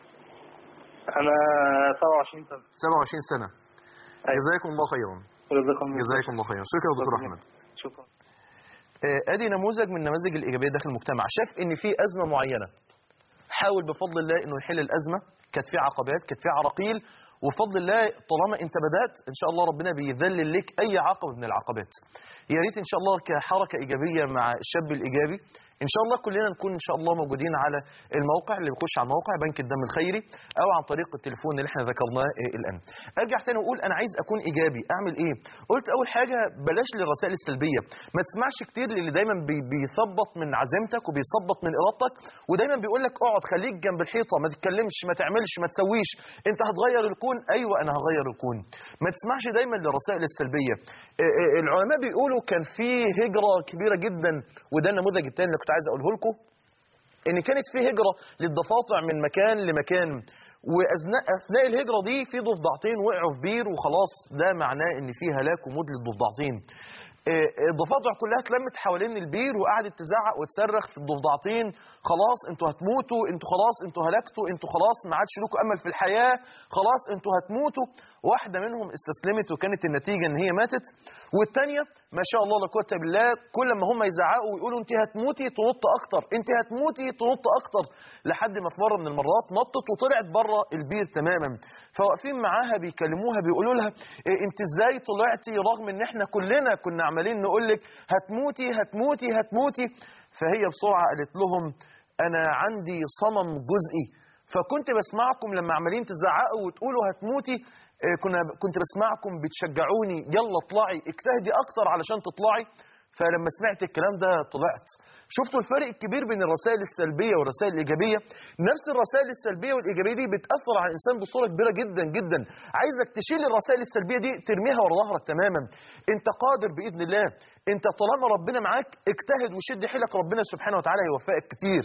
E: انا 27 سنه
B: 27 سنه
E: أيوة.
B: جزاكم الله خيرا
E: جزاكم الله
B: جزاكم الله خيرا شكرا يا دكتور
E: ربنا
B: احمد
E: شكرا
B: آه، ادي نموذج من نماذج الايجابيه داخل المجتمع شاف ان في ازمه معينه حاول بفضل الله انه يحل الازمه كانت في عقبات كانت في عراقيل وبفضل الله طالما انت بدات ان شاء الله ربنا بيذلل لك اي عقبه من العقبات يا ريت ان شاء الله كحركه ايجابيه مع الشاب الايجابي ان شاء الله كلنا نكون ان شاء الله موجودين على الموقع اللي بيخش على الموقع بنك الدم الخيري او عن طريق التليفون اللي احنا ذكرناه آه، الان ارجع تاني واقول انا عايز اكون ايجابي اعمل ايه قلت اول حاجه بلاش للرسائل السلبيه ما تسمعش كتير للي دايما بي- بيثبط من عزيمتك وبيثبط من ارادتك ودايما بيقول لك اقعد خليك جنب الحيطه ما تتكلمش ما تعملش ما تسويش انت هتغير الكون ايوه انا هغير الكون ما تسمعش دايما للرسائل السلبيه آه، آه، العلماء بيقولوا كان في هجره كبيره جدا وده النموذج الثاني اللي كنت عايز اقوله لكم ان كانت في هجره للضفادع من مكان لمكان واثناء اثناء الهجره دي في ضفدعتين وقعوا في بير وخلاص ده معناه ان في هلاك وموت للضفدعتين آه، الضفادع كلها اتلمت حوالين البير وقعدت تزعق وتصرخ في الضفدعتين خلاص انتوا هتموتوا انتوا خلاص انتوا هلكتوا انتوا خلاص ما عادش لكم امل في الحياه خلاص انتوا هتموتوا واحده منهم استسلمت وكانت النتيجه ان هي ماتت والثانيه ما شاء الله لا قوه الا بالله كل ما هم يزعقوا ويقولوا انت هتموتي تنط اكتر انت هتموتي تنط اكتر لحد ما في مره من المرات نطت وطلعت بره البير تماما فواقفين معاها بيكلموها بيقولوا لها إيه انت ازاي طلعتي رغم ان احنا كلنا كنا عمالين نقول لك هتموتي هتموتي هتموتي فهي بسرعه قالت لهم انا عندي صمم جزئي فكنت بسمعكم لما عمالين تزعقوا وتقولوا هتموتي إيه كنا كنت بسمعكم بتشجعوني يلا اطلعي اجتهدي اكتر علشان تطلعي فلما سمعت الكلام ده طلعت شفتوا الفرق الكبير بين الرسائل السلبيه والرسائل الايجابيه نفس الرسائل السلبيه والايجابيه دي بتاثر على الانسان بصوره كبيره جدا جدا عايزك تشيل الرسائل السلبيه دي ترميها ورا ظهرك تماما انت قادر باذن الله انت طالما ربنا معاك اجتهد وشد حيلك ربنا سبحانه وتعالى هيوفقك كتير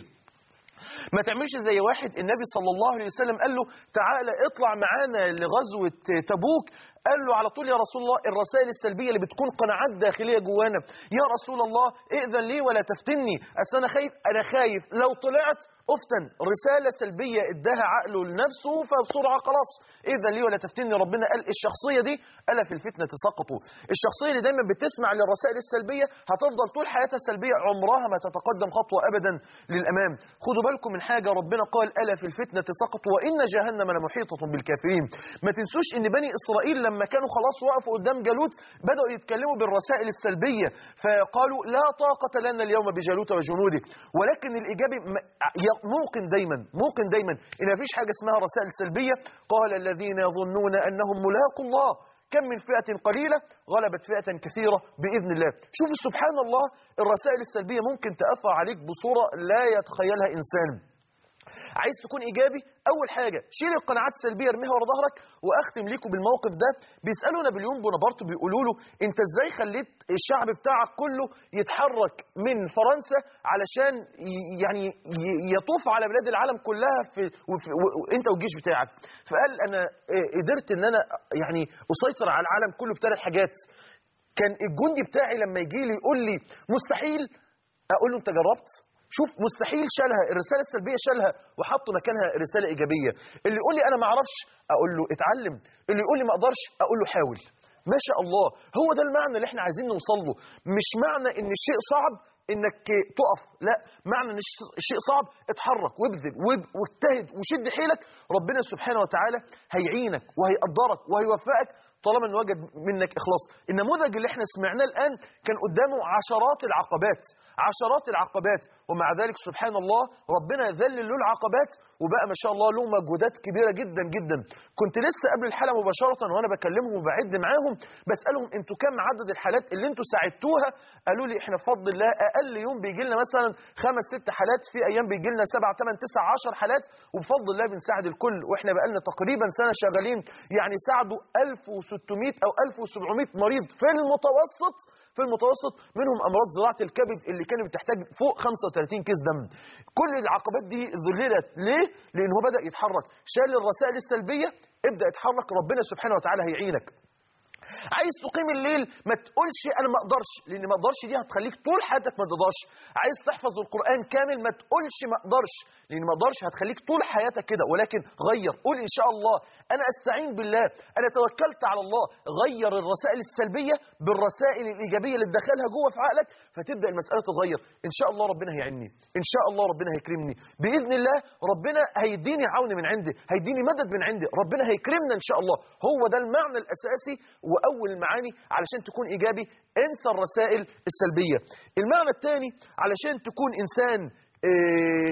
B: ما تعملش زي واحد النبي صلى الله عليه وسلم قال له تعالى اطلع معانا لغزوة تبوك قال له على طول يا رسول الله الرسائل السلبية اللي بتكون قناعات داخلية جوانا يا رسول الله ائذن لي ولا تفتني أصل أنا خايف أنا خايف لو طلعت أفتن رسالة سلبية اداها عقله لنفسه فبسرعة خلاص ائذن لي ولا تفتني ربنا قال الشخصية دي ألا في الفتنة سقطوا الشخصية اللي دايما بتسمع للرسائل السلبية هتفضل طول حياتها سلبية عمرها ما تتقدم خطوة أبدا للأمام خدوا بالكم من حاجة ربنا قال ألا في الفتنة سقطوا وإن جهنم لمحيطة بالكافرين ما تنسوش إن بني إسرائيل لما كانوا خلاص وقفوا قدام جالوت بدأوا يتكلموا بالرسائل السلبية فقالوا لا طاقة لنا اليوم بجالوت وجنوده ولكن الإيجابي م- ي- موقن دايما موقن دايما إن مفيش حاجة اسمها رسائل سلبية قال الذين يظنون أنهم ملاقوا الله كم من فئة قليلة غلبت فئة كثيرة بإذن الله شوفوا سبحان الله الرسائل السلبية ممكن تأثر عليك بصورة لا يتخيلها إنسان عايز تكون ايجابي اول حاجه شيل القناعات السلبيه ارميها ورا ظهرك واختم ليكم بالموقف ده بيسالوا نابليون بونابرت بيقولوا له انت ازاي خليت الشعب بتاعك كله يتحرك من فرنسا علشان ي- يعني ي- يطوف على بلاد العالم كلها في وفي- و- وانت والجيش بتاعك فقال انا آه، قدرت ان انا يعني اسيطر على العالم كله بثلاث حاجات كان الجندي بتاعي لما يجي لي يقول لي مستحيل اقول له انت جربت شوف مستحيل شالها الرساله السلبيه شالها وحط مكانها رساله ايجابيه اللي يقول لي انا ما اعرفش اقول له اتعلم اللي يقول لي ما اقدرش اقول له حاول ما شاء الله هو ده المعنى اللي احنا عايزين نوصل له مش معنى ان الشيء صعب انك تقف لا معنى ان الش- الشيء صعب اتحرك وابذل واب- واجتهد وشد حيلك ربنا سبحانه وتعالى هيعينك وهيقدرك وهيوفقك طالما ان وجد منك اخلاص النموذج اللي احنا سمعناه الان كان قدامه عشرات العقبات عشرات العقبات ومع ذلك سبحان الله ربنا ذلل له العقبات وبقى ما شاء الله له مجهودات كبيره جدا جدا كنت لسه قبل الحلقه مباشره وانا بكلمهم وبعد معاهم بسالهم انتوا كم عدد الحالات اللي انتوا ساعدتوها قالوا لي احنا بفضل الله اقل يوم بيجي لنا مثلا خمس ست حالات في ايام بيجي لنا سبع ثمان تسع عشر حالات وبفضل الله بنساعد الكل واحنا بقى لنا تقريبا سنه شغالين يعني ساعدوا 1600 او 1700 مريض في المتوسط في المتوسط منهم امراض زراعه الكبد اللي كانت بتحتاج فوق 35 كيس دم كل العقبات دي ذللت ليه لان هو بدا يتحرك شال الرسائل السلبيه ابدا اتحرك ربنا سبحانه وتعالى هيعينك عايز تقيم الليل ما تقولش انا ما اقدرش لان ما اقدرش دي هتخليك طول حياتك ما تقدرش عايز تحفظ القران كامل ما تقولش ما اقدرش لان ما اقدرش هتخليك طول حياتك كده ولكن غير قول ان شاء الله انا استعين بالله انا توكلت على الله غير الرسائل السلبيه بالرسائل الايجابيه اللي تدخلها جوه في عقلك فتبدا المساله تتغير ان شاء الله ربنا هيعني ان شاء الله ربنا هيكرمني باذن الله ربنا هيديني عون من عنده هيديني مدد من عنده ربنا هيكرمنا ان شاء الله هو ده المعنى الاساسي واول المعاني علشان تكون ايجابي انسى الرسائل السلبيه المعنى الثاني علشان تكون انسان آه،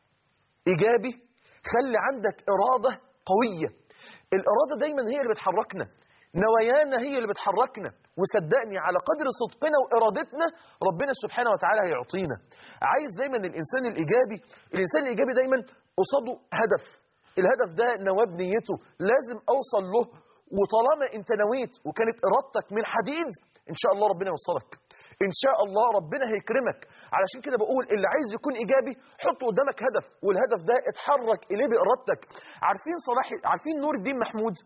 B: ايجابي خلي عندك اراده قويه الاراده دايما هي اللي بتحركنا نوايانا هي اللي بتحركنا وصدقني على قدر صدقنا وارادتنا ربنا سبحانه وتعالى هيعطينا عايز دايما الانسان الايجابي الانسان الايجابي دايما قصاده هدف الهدف ده نواه بنيته لازم اوصل له وطالما انت نويت وكانت ارادتك من حديد ان شاء الله ربنا يوصلك ان شاء الله ربنا هيكرمك علشان كده بقول اللي عايز يكون ايجابي حط قدامك هدف والهدف ده اتحرك اليه بارادتك عارفين صلاح عارفين نور الدين محمود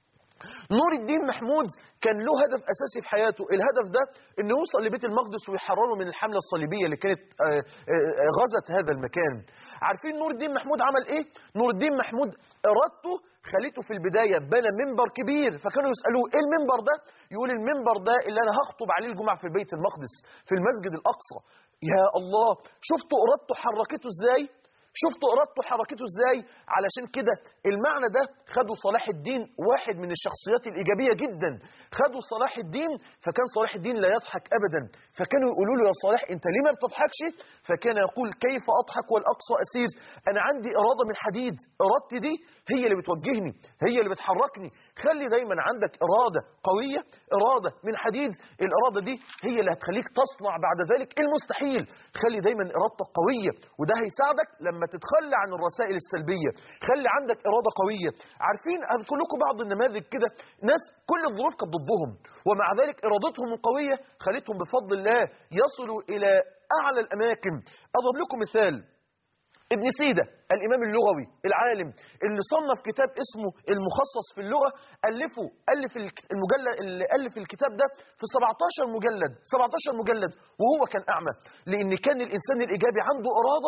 B: نور الدين محمود كان له هدف اساسي في حياته الهدف ده انه يوصل لبيت المقدس ويحرره من الحمله الصليبيه اللي كانت آه، آه، غزت هذا المكان عارفين نور الدين محمود عمل ايه نور الدين محمود ارادته خليته في البدايه بنى منبر كبير فكانوا يسالوه ايه المنبر ده يقول المنبر ده اللي انا هخطب عليه الجمعه في بيت المقدس في المسجد الاقصى يا الله شفتوا ارادته حركته ازاي شفتوا ارادته حركته ازاي علشان كده المعنى ده خدوا صلاح الدين واحد من الشخصيات الايجابيه جدا خدوا صلاح الدين فكان صلاح الدين لا يضحك ابدا فكانوا يقولوا له يا صلاح انت ليه ما بتضحكش فكان يقول كيف اضحك والاقصى اسير انا عندي اراده من حديد ارادتي دي هي اللي بتوجهني هي اللي بتحركني خلي دايما عندك اراده قويه اراده من حديد الاراده دي هي اللي هتخليك تصنع بعد ذلك المستحيل خلي دايما ارادتك قويه وده هيساعدك لما تتخلى عن الرسائل السلبيه خلي عندك اراده قويه عارفين اذكر لكم بعض النماذج كده ناس كل الظروف كانت ضدهم ومع ذلك ارادتهم القويه خلتهم بفضل الله يصلوا الى اعلى الاماكن اضرب لكم مثال ابن سيدة الإمام اللغوي العالم اللي صنف كتاب اسمه المخصص في اللغة ألفه ألف الك- المجلد اللي ألف الكتاب ده في 17 مجلد 17 مجلد وهو كان أعمى لأن كان الإنسان الإيجابي عنده إرادة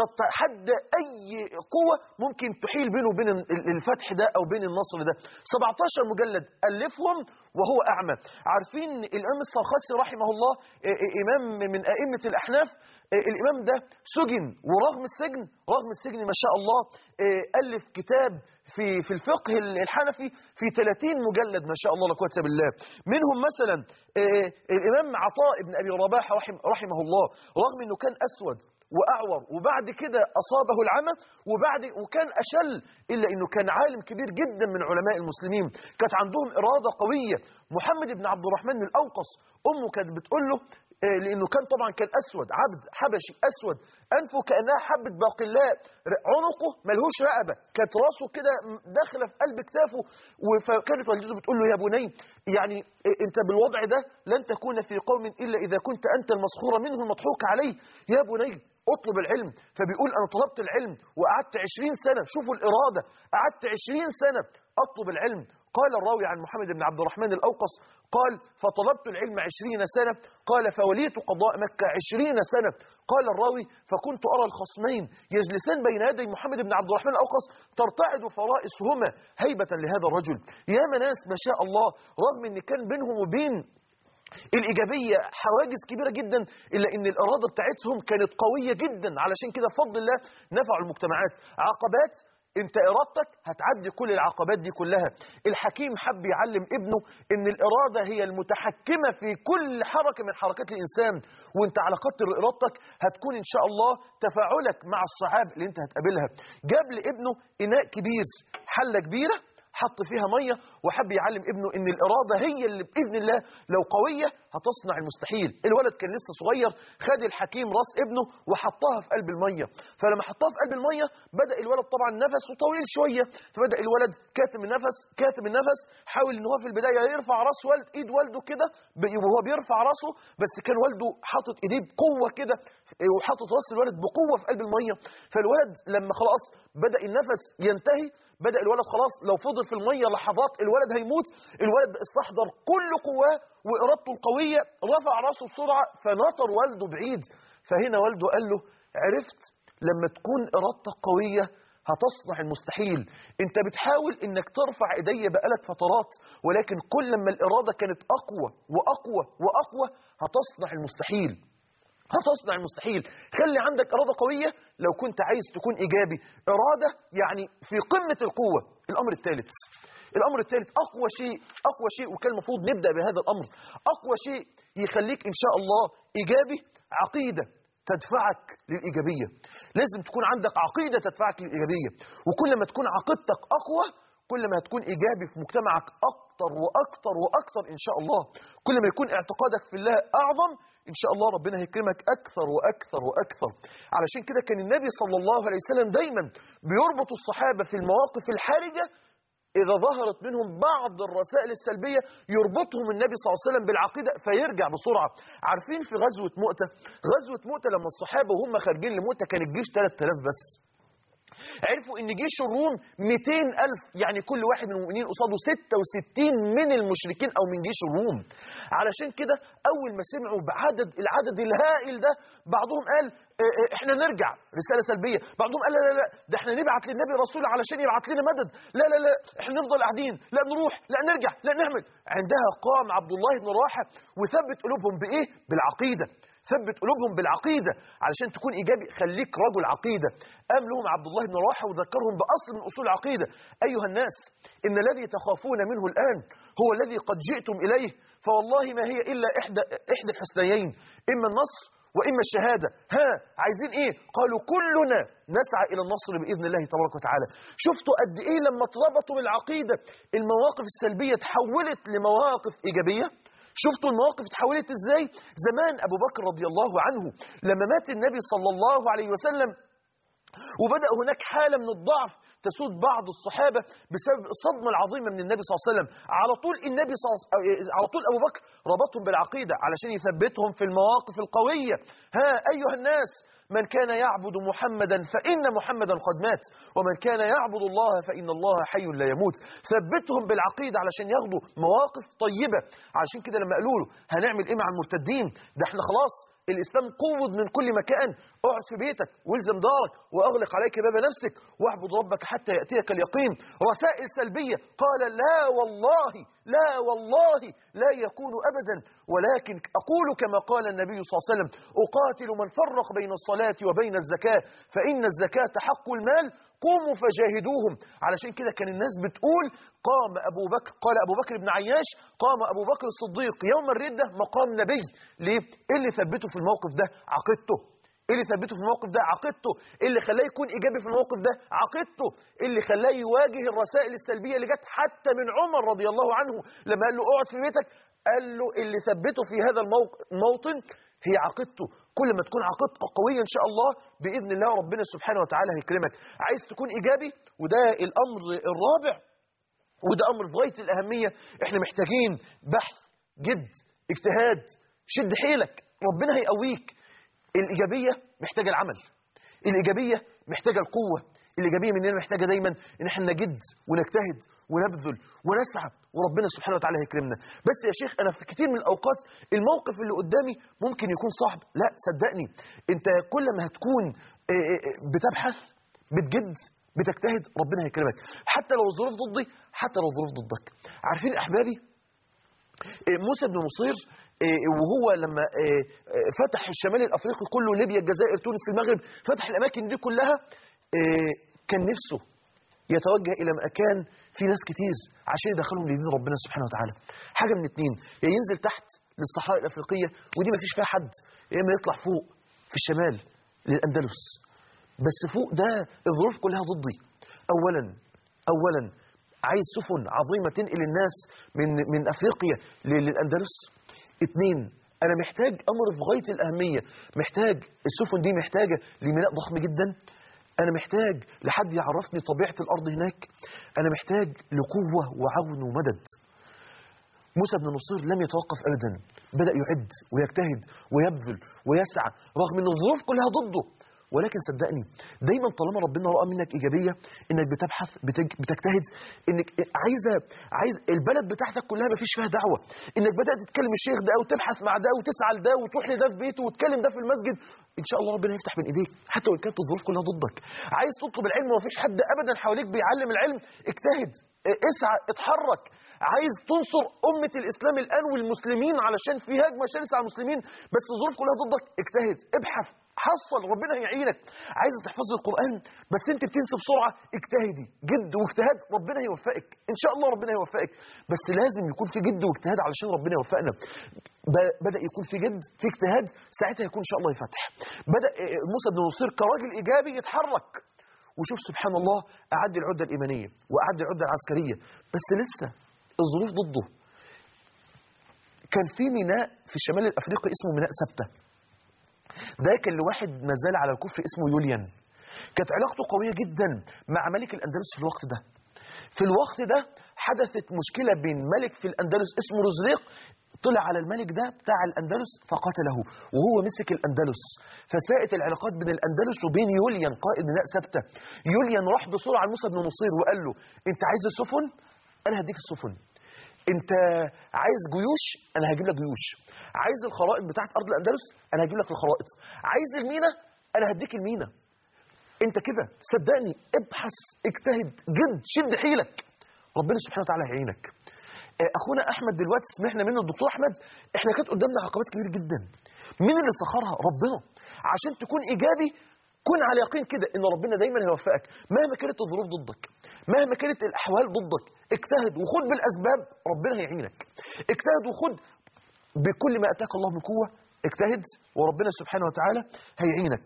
B: تتحدى أي قوة ممكن تحيل بينه وبين ال- الفتح ده أو بين النصر ده 17 مجلد ألفهم وهو أعمى عارفين الإمام السرخسي رحمه الله آه، آه، إمام من أئمة الأحناف آه، الإمام ده سجن ورغم السجن رغم السجن ما شاء الله آه، ألف كتاب في في الفقه الحنفي في 30 مجلد ما شاء الله لا قوه الا بالله منهم مثلا آه، الإمام عطاء بن أبي رباح رحم رحمه الله رغم أنه كان أسود وأعور وبعد كده أصابه العمى وبعد وكان أشل إلا أنه كان عالم كبير جدا من علماء المسلمين كانت عندهم إرادة قوية محمد بن عبد الرحمن الأوقص أمه كانت بتقول له آه، لأنه كان طبعا كان أسود عبد حبشي أسود أنفه كأنها حبة باقلاء ر- عنقه ملهوش رقبة كانت راسه كده م- داخلة في قلب كتافه فكانت والدته بتقول له يا بني يعني آه، أنت بالوضع ده لن تكون في قوم إلا إذا كنت أنت المسخور منه المضحوك عليه يا بني اطلب العلم فبيقول أنا طلبت العلم وقعدت عشرين سنة شوفوا الإرادة قعدت عشرين سنة أطلب العلم قال الراوي عن محمد بن عبد الرحمن الأوقص قال فطلبت العلم عشرين سنة قال فوليت قضاء مكة عشرين سنة قال الراوي فكنت أرى الخصمين يجلسان بين يدي محمد بن عبد الرحمن الأوقص ترتعد فرائسهما هيبة لهذا الرجل يا ناس ما شاء الله رغم أن كان بينهم وبين الإيجابية حواجز كبيرة جدا إلا أن الإرادة بتاعتهم كانت قوية جدا علشان كده بفضل الله نفعوا المجتمعات عقبات انت ارادتك هتعدي كل العقبات دي كلها الحكيم حب يعلم ابنه ان الاراده هي المتحكمه في كل حركه من حركات الانسان وانت على قدر ارادتك هتكون ان شاء الله تفاعلك مع الصعاب اللي انت هتقابلها جاب لابنه اناء كبير حله كبيره حط فيها ميه وحب يعلم ابنه ان الاراده هي اللي باذن الله لو قويه هتصنع المستحيل الولد كان لسه صغير خد الحكيم راس ابنه وحطها في قلب الميه فلما حطها في قلب الميه بدا الولد طبعا نفسه طويل شويه فبدا الولد كاتم النفس كاتم النفس حاول ان هو في البدايه يرفع راس والد ايد والده كده ب- وهو بيرفع راسه بس كان والده حاطط ايديه بقوه كده وحاطط راس الولد بقوه في قلب الميه فالولد لما خلاص بدا النفس ينتهي بدا الولد خلاص لو فضل في الميه لحظات الولد هيموت الولد استحضر كل قواه وارادته القويه رفع راسه بسرعه فنطر والده بعيد فهنا والده قال له عرفت لما تكون ارادتك قويه هتصنع المستحيل انت بتحاول انك ترفع ايدي بقالك فترات ولكن كل ما الاراده كانت اقوى واقوى واقوى هتصنع المستحيل هتصنع المستحيل خلي عندك إرادة قوية لو كنت عايز تكون إيجابي إرادة يعني في قمة القوة الأمر الثالث الأمر الثالث أقوى شيء أقوى شيء وكان المفروض نبدأ بهذا الأمر أقوى شيء يخليك إن شاء الله إيجابي عقيدة تدفعك للإيجابية لازم تكون عندك عقيدة تدفعك للإيجابية وكل ما تكون عقيدتك أقوى كل ما هتكون إيجابي في مجتمعك أكتر وأكتر وأكتر إن شاء الله كل ما يكون اعتقادك في الله أعظم إن شاء الله ربنا هيكرمك أكثر وأكثر وأكثر علشان كده كان النبي صلى الله عليه وسلم دايما بيربط الصحابة في المواقف الحرجة إذا ظهرت منهم بعض الرسائل السلبية يربطهم النبي صلى الله عليه وسلم بالعقيدة فيرجع بسرعة عارفين في غزوة مؤتة غزوة مؤتة لما الصحابة وهم خارجين لمؤتة كان الجيش 3000 بس عرفوا ان جيش الروم 200 ألف يعني كل واحد من المؤمنين قصاده 66 من المشركين او من جيش الروم علشان كده اول ما سمعوا بعدد العدد الهائل ده بعضهم قال اه اه احنا نرجع رسالة سلبية بعضهم قال لا لا لا ده احنا نبعت للنبي رسول علشان يبعت لنا مدد لا لا لا احنا نفضل قاعدين لا نروح لا نرجع لا نعمل عندها قام عبد الله بن رواحة وثبت قلوبهم بايه بالعقيدة ثبت قلوبهم بالعقيدة علشان تكون إيجابي خليك رجل عقيدة قام لهم عبد الله بن رواحة وذكرهم بأصل من أصول العقيدة أيها الناس إن الذي تخافون منه الآن هو الذي قد جئتم إليه فوالله ما هي إلا إحدى, إحدى الحسنيين إما النصر وإما الشهادة ها عايزين إيه قالوا كلنا نسعى إلى النصر بإذن الله تبارك وتعالى شفتوا قد إيه لما اتربطوا بالعقيدة المواقف السلبية تحولت لمواقف إيجابية شفتوا المواقف اتحولت ازاي زمان ابو بكر رضي الله عنه لما مات النبي صلى الله عليه وسلم وبدأ هناك حالة من الضعف تسود بعض الصحابة بسبب الصدمة العظيمة من النبي صلى الله عليه وسلم على طول النبي صلى الله على طول أبو بكر ربطهم بالعقيدة علشان يثبتهم في المواقف القوية ها أيها الناس من كان يعبد محمدا فإن محمدا قد مات ومن كان يعبد الله فإن الله حي لا يموت ثبتهم بالعقيدة علشان ياخدوا مواقف طيبة علشان كده لما قالوا له هنعمل إيه مع المرتدين ده احنا خلاص الإسلام قوض من كل مكان اقعد في بيتك والزم دارك وأغلق عليك باب نفسك واعبد ربك حتى يأتيك اليقين رسائل سلبية قال لا والله لا والله لا يكون أبدا ولكن أقول كما قال النبي صلى الله عليه وسلم أقاتل من فرق بين الصلاة وبين الزكاة فإن الزكاة حق المال قوموا فجاهدوهم علشان كده كان الناس بتقول قام أبو بكر قال أبو بكر بن عياش قام أبو بكر الصديق يوم الردة مقام نبي ليه؟ إيه اللي ثبته في الموقف ده عقيدته ايه اللي ثبته في الموقف ده عقيدته ايه اللي خلاه يكون ايجابي في الموقف ده عقيدته ايه اللي خلاه يواجه الرسائل السلبيه اللي جت حتى من عمر رضي الله عنه لما قال له اقعد في بيتك قال له اللي ثبته في هذا الموطن هي عقيدته كل ما تكون عقيدتك قويه ان شاء الله باذن الله ربنا سبحانه وتعالى هيكرمك عايز تكون ايجابي وده الامر الرابع وده امر في غايه الاهميه احنا محتاجين بحث جد اجتهاد شد حيلك ربنا هيقويك الإيجابية محتاجة العمل الإيجابية محتاجة القوة الإيجابية مننا محتاجة دايما إن احنا نجد ونجتهد ونبذل ونسعى وربنا سبحانه وتعالى هيكرمنا بس يا شيخ أنا في كتير من الأوقات الموقف اللي قدامي ممكن يكون صعب لا صدقني أنت كل ما هتكون بتبحث بتجد بتجتهد ربنا هيكرمك حتى لو الظروف ضدي حتى لو الظروف ضدك عارفين أحبابي موسى بن مصير وهو لما فتح الشمال الافريقي كله ليبيا الجزائر تونس المغرب فتح الاماكن دي كلها كان نفسه يتوجه الى مكان في ناس كتير عشان يدخلهم لدين ربنا سبحانه وتعالى حاجه من اتنين يا ينزل تحت للصحراء الافريقيه ودي ما فيش فيها حد يا اما يطلع فوق في الشمال للاندلس بس فوق ده الظروف كلها ضدي اولا اولا عايز سفن عظيمه تنقل الناس من من افريقيا للاندلس اتنين انا محتاج امر في غايه الاهميه محتاج السفن دي محتاجه لميناء ضخم جدا انا محتاج لحد يعرفني طبيعه الارض هناك انا محتاج لقوه وعون ومدد موسى بن نصير لم يتوقف ابدا بدا يعد ويجتهد ويبذل ويسعى رغم ان الظروف كلها ضده ولكن صدقني دايما طالما ربنا رأى منك إيجابية إنك بتبحث بتج... بتجتهد إنك عايزة عايز البلد بتاعتك كلها ما فيش فيها دعوة إنك بدأت تتكلم الشيخ ده وتبحث مع ده وتسعى لده وتروح لده في بيته وتكلم ده في المسجد إن شاء الله ربنا يفتح بين إيديك حتى وإن كانت الظروف كلها ضدك عايز تطلب العلم وما فيش حد أبدا حواليك بيعلم العلم اجتهد اسعى اتحرك عايز تنصر أمة الإسلام الآن والمسلمين علشان في هجمة شرسة على المسلمين بس الظروف كلها ضدك اجتهد ابحث حصل ربنا هيعينك عايز تحفظ القرآن بس انت بتنسى بسرعة اجتهدي جد واجتهاد ربنا هيوفقك ان شاء الله ربنا هيوفقك بس لازم يكون في جد واجتهاد علشان ربنا يوفقنا ب- بدأ يكون في جد في اجتهاد ساعتها يكون ان شاء الله يفتح بدأ اه، موسى بن نصير كراجل ايجابي يتحرك وشوف سبحان الله أعد العدة الإيمانية وأعد العدة العسكرية بس لسه الظروف ضده كان في ميناء في الشمال الأفريقي اسمه ميناء سبتة ده كان لواحد ما زال على الكفر اسمه يوليان كانت علاقته قوية جدا مع ملك الأندلس في الوقت ده في الوقت ده حدثت مشكلة بين ملك في الأندلس اسمه رزليق طلع على الملك ده بتاع الأندلس فقتله وهو مسك الأندلس فساءت العلاقات بين الأندلس وبين يوليان قائد ميناء سبتة يوليان راح بسرعة لموسى بن نصير وقال له أنت عايز السفن أنا هديك السفن انت عايز جيوش انا هجيب لك جيوش عايز الخرائط بتاعت ارض الاندلس انا هجيب لك الخرائط عايز المينا انا هديك المينا انت كده صدقني ابحث اجتهد جد شد حيلك ربنا سبحانه وتعالى هيعينك آه، اخونا احمد دلوقتي سمعنا منه الدكتور احمد احنا كانت قدامنا عقبات كبيره جدا مين اللي سخرها ربنا عشان تكون ايجابي كن على يقين كده ان ربنا دايما هيوفقك مهما كانت الظروف ضدك مهما كانت الاحوال ضدك اجتهد وخد بالاسباب ربنا هيعينك اجتهد وخد بكل ما اتاك الله من قوه اجتهد وربنا سبحانه وتعالى هيعينك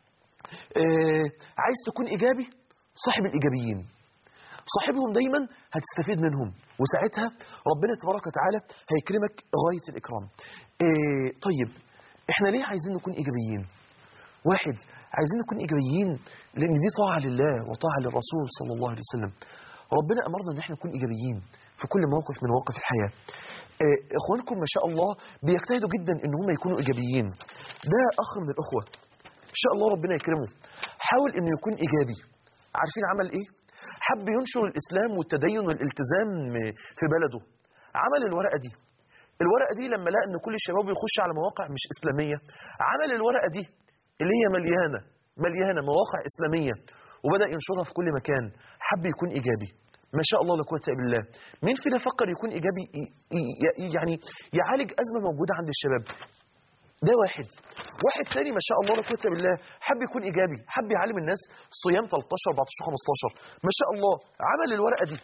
B: آه عايز تكون ايجابي صاحب الايجابيين صاحبهم دايما هتستفيد منهم وساعتها ربنا تبارك وتعالى هيكرمك غايه الاكرام آه طيب احنا ليه عايزين نكون ايجابيين واحد عايزين نكون ايجابيين لان دي طاعه لله وطاعه للرسول صلى الله عليه وسلم ربنا امرنا ان احنا نكون ايجابيين في كل موقف من مواقف الحياه آه، اخوانكم ما شاء الله بيجتهدوا جدا ان هم يكونوا ايجابيين ده اخ من الاخوه ان شاء الله ربنا يكرمه حاول انه يكون ايجابي عارفين عمل ايه حب ينشر الاسلام والتدين والالتزام في بلده عمل الورقه دي الورقه دي لما لقى ان كل الشباب بيخش على مواقع مش اسلاميه عمل الورقه دي اللي هي مليانه مليانه مواقع اسلاميه وبدا ينشرها في كل مكان حب يكون ايجابي ما شاء الله لا قوه الا بالله مين فينا فكر يكون ايجابي ي- ي- يعني يعالج ازمه موجوده عند الشباب ده واحد واحد تاني ما شاء الله لا قوه الا بالله حب يكون ايجابي حب يعلم الناس صيام 13 14 15 ما شاء الله عمل الورقه دي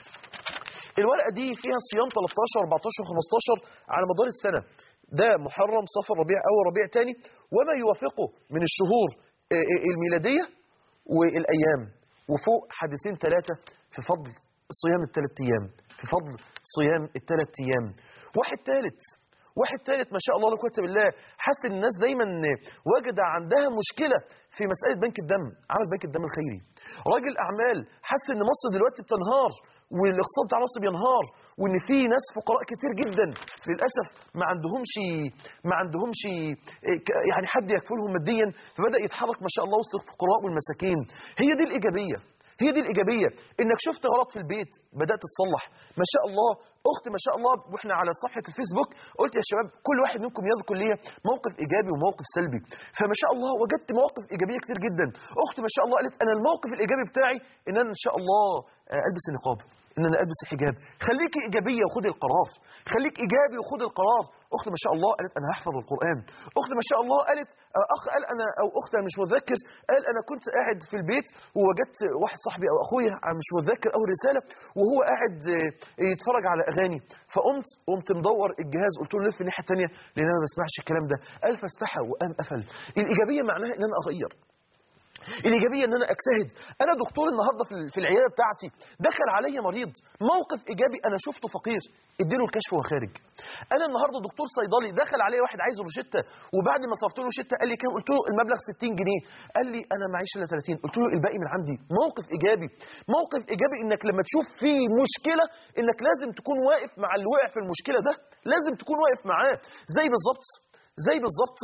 B: الورقه دي فيها صيام 13 14 15 على مدار السنه ده محرم صفر ربيع اول ربيع تاني وما يوافقه من الشهور آه، آه، الميلاديه والايام وفوق حديثين ثلاثه في فضل صيام الثلاث ايام في فضل صيام الثلاث ايام واحد ثالث واحد ثالث ما شاء الله لا قوه إلا بالله حس ان الناس دايما وجد عندها مشكله في مساله بنك الدم عمل بنك الدم الخيري راجل اعمال حس ان مصر دلوقتي بتنهار والاقتصاد بتاع مصر بينهار وان في ناس فقراء كتير جدا للاسف ما عندهمش ما عندهمش إيه، ك- يعني حد يكفلهم ماديا فبدا يتحرك ما شاء الله وسط الفقراء والمساكين هي دي الايجابيه هي دي الإيجابية إنك شفت غلط في البيت بدأت تصلح ما شاء الله أخت ما شاء الله وإحنا على صفحة الفيسبوك قلت يا شباب كل واحد منكم يذكر لي موقف إيجابي وموقف سلبي فما شاء الله وجدت مواقف إيجابية كتير جدا أخت ما شاء الله قالت أنا الموقف الإيجابي بتاعي إن أنا إن شاء الله آه، ألبس النقاب ان انا البس الحجاب خليكي ايجابيه وخدي القرار خليك ايجابي وخد القرار اخت ما شاء الله قالت انا هحفظ القران اخت ما شاء الله قالت آه، اخ قال انا او اخت أنا مش متذكر قال انا كنت قاعد في البيت ووجدت واحد صاحبي او اخويا مش متذكر اول رساله وهو قاعد آه، يتفرج على اغاني فقمت قمت مدور الجهاز قلت له لف الناحيه الثانيه لان انا ما بسمعش الكلام ده قال فاستحى وقام قفل الايجابيه معناها ان انا اغير الايجابيه ان انا اجتهد انا دكتور النهارده في في العياده بتاعتي دخل عليا مريض موقف ايجابي انا شفته فقير اديله الكشف وهو خارج انا النهارده دكتور صيدلي دخل عليا واحد عايز روشته وبعد ما صرفت له روشته قال لي كام قلت له المبلغ 60 جنيه قال لي انا معيش الا 30 قلت له الباقي من عندي موقف ايجابي موقف ايجابي انك لما تشوف في مشكله انك لازم تكون واقف مع اللي وقع في المشكله ده لازم تكون واقف معاه زي بالظبط زي بالظبط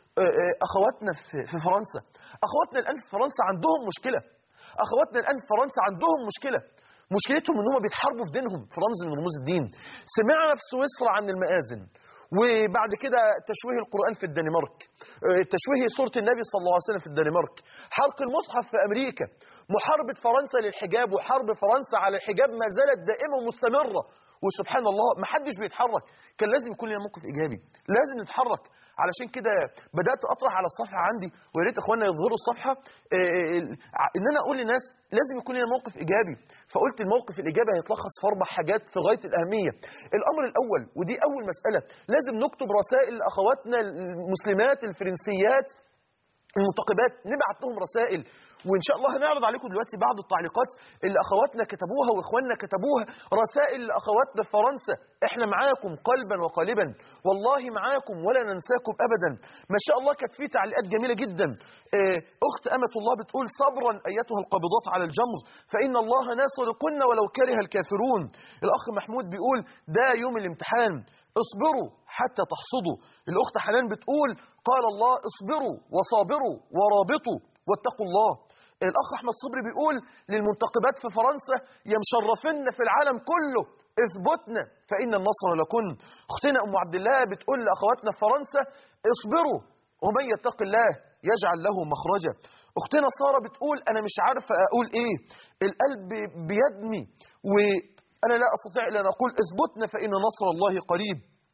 B: آه، آه، اخواتنا في في فرنسا اخواتنا الان في فرنسا عندهم مشكله اخواتنا الان في فرنسا عندهم مشكله مشكلتهم ان هم بيتحاربوا في دينهم في رمز من رموز الدين سمعنا في سويسرا عن المآذن وبعد كده تشويه القرآن في الدنمارك آه، تشويه سورة النبي صلى الله عليه وسلم في الدنمارك حرق المصحف في أمريكا محاربة فرنسا للحجاب وحرب فرنسا على الحجاب ما زالت دائمة ومستمرة وسبحان الله ما حدش بيتحرك كان لازم يكون لنا موقف إيجابي لازم نتحرك علشان كده بدات اطرح على الصفحه عندي ويا ريت اخواننا يظهروا الصفحه آه، آه، ان انا اقول للناس لازم يكون لنا موقف ايجابي فقلت الموقف الايجابي هيتلخص في اربع حاجات في غايه الاهميه الامر الاول ودي اول مساله لازم نكتب رسائل لاخواتنا المسلمات الفرنسيات المنتقبات نبعت لهم رسائل وان شاء الله هنعرض عليكم دلوقتي بعض التعليقات اللي اخواتنا كتبوها واخواننا كتبوها رسائل لاخواتنا في فرنسا احنا معاكم قلبا وقالبا والله معاكم ولا ننساكم ابدا ما شاء الله كانت في تعليقات جميله جدا آه، اخت امه الله بتقول صبرا ايتها القابضات على الجمر فان الله ناصركن ولو كره الكافرون الاخ محمود بيقول ده يوم الامتحان اصبروا حتى تحصدوا الأخت حنان بتقول قال الله اصبروا وصابروا ورابطوا واتقوا الله الأخ أحمد صبري بيقول للمنتقبات في فرنسا يا مشرفين في العالم كله اثبتنا فإن النصر لكن أختنا أم عبد الله بتقول لأخواتنا في فرنسا اصبروا ومن يتق الله يجعل له مخرجا أختنا سارة بتقول أنا مش عارفة أقول إيه القلب بيدمي وأنا لا أستطيع إلا أن أقول اثبتنا فإن نصر الله قريب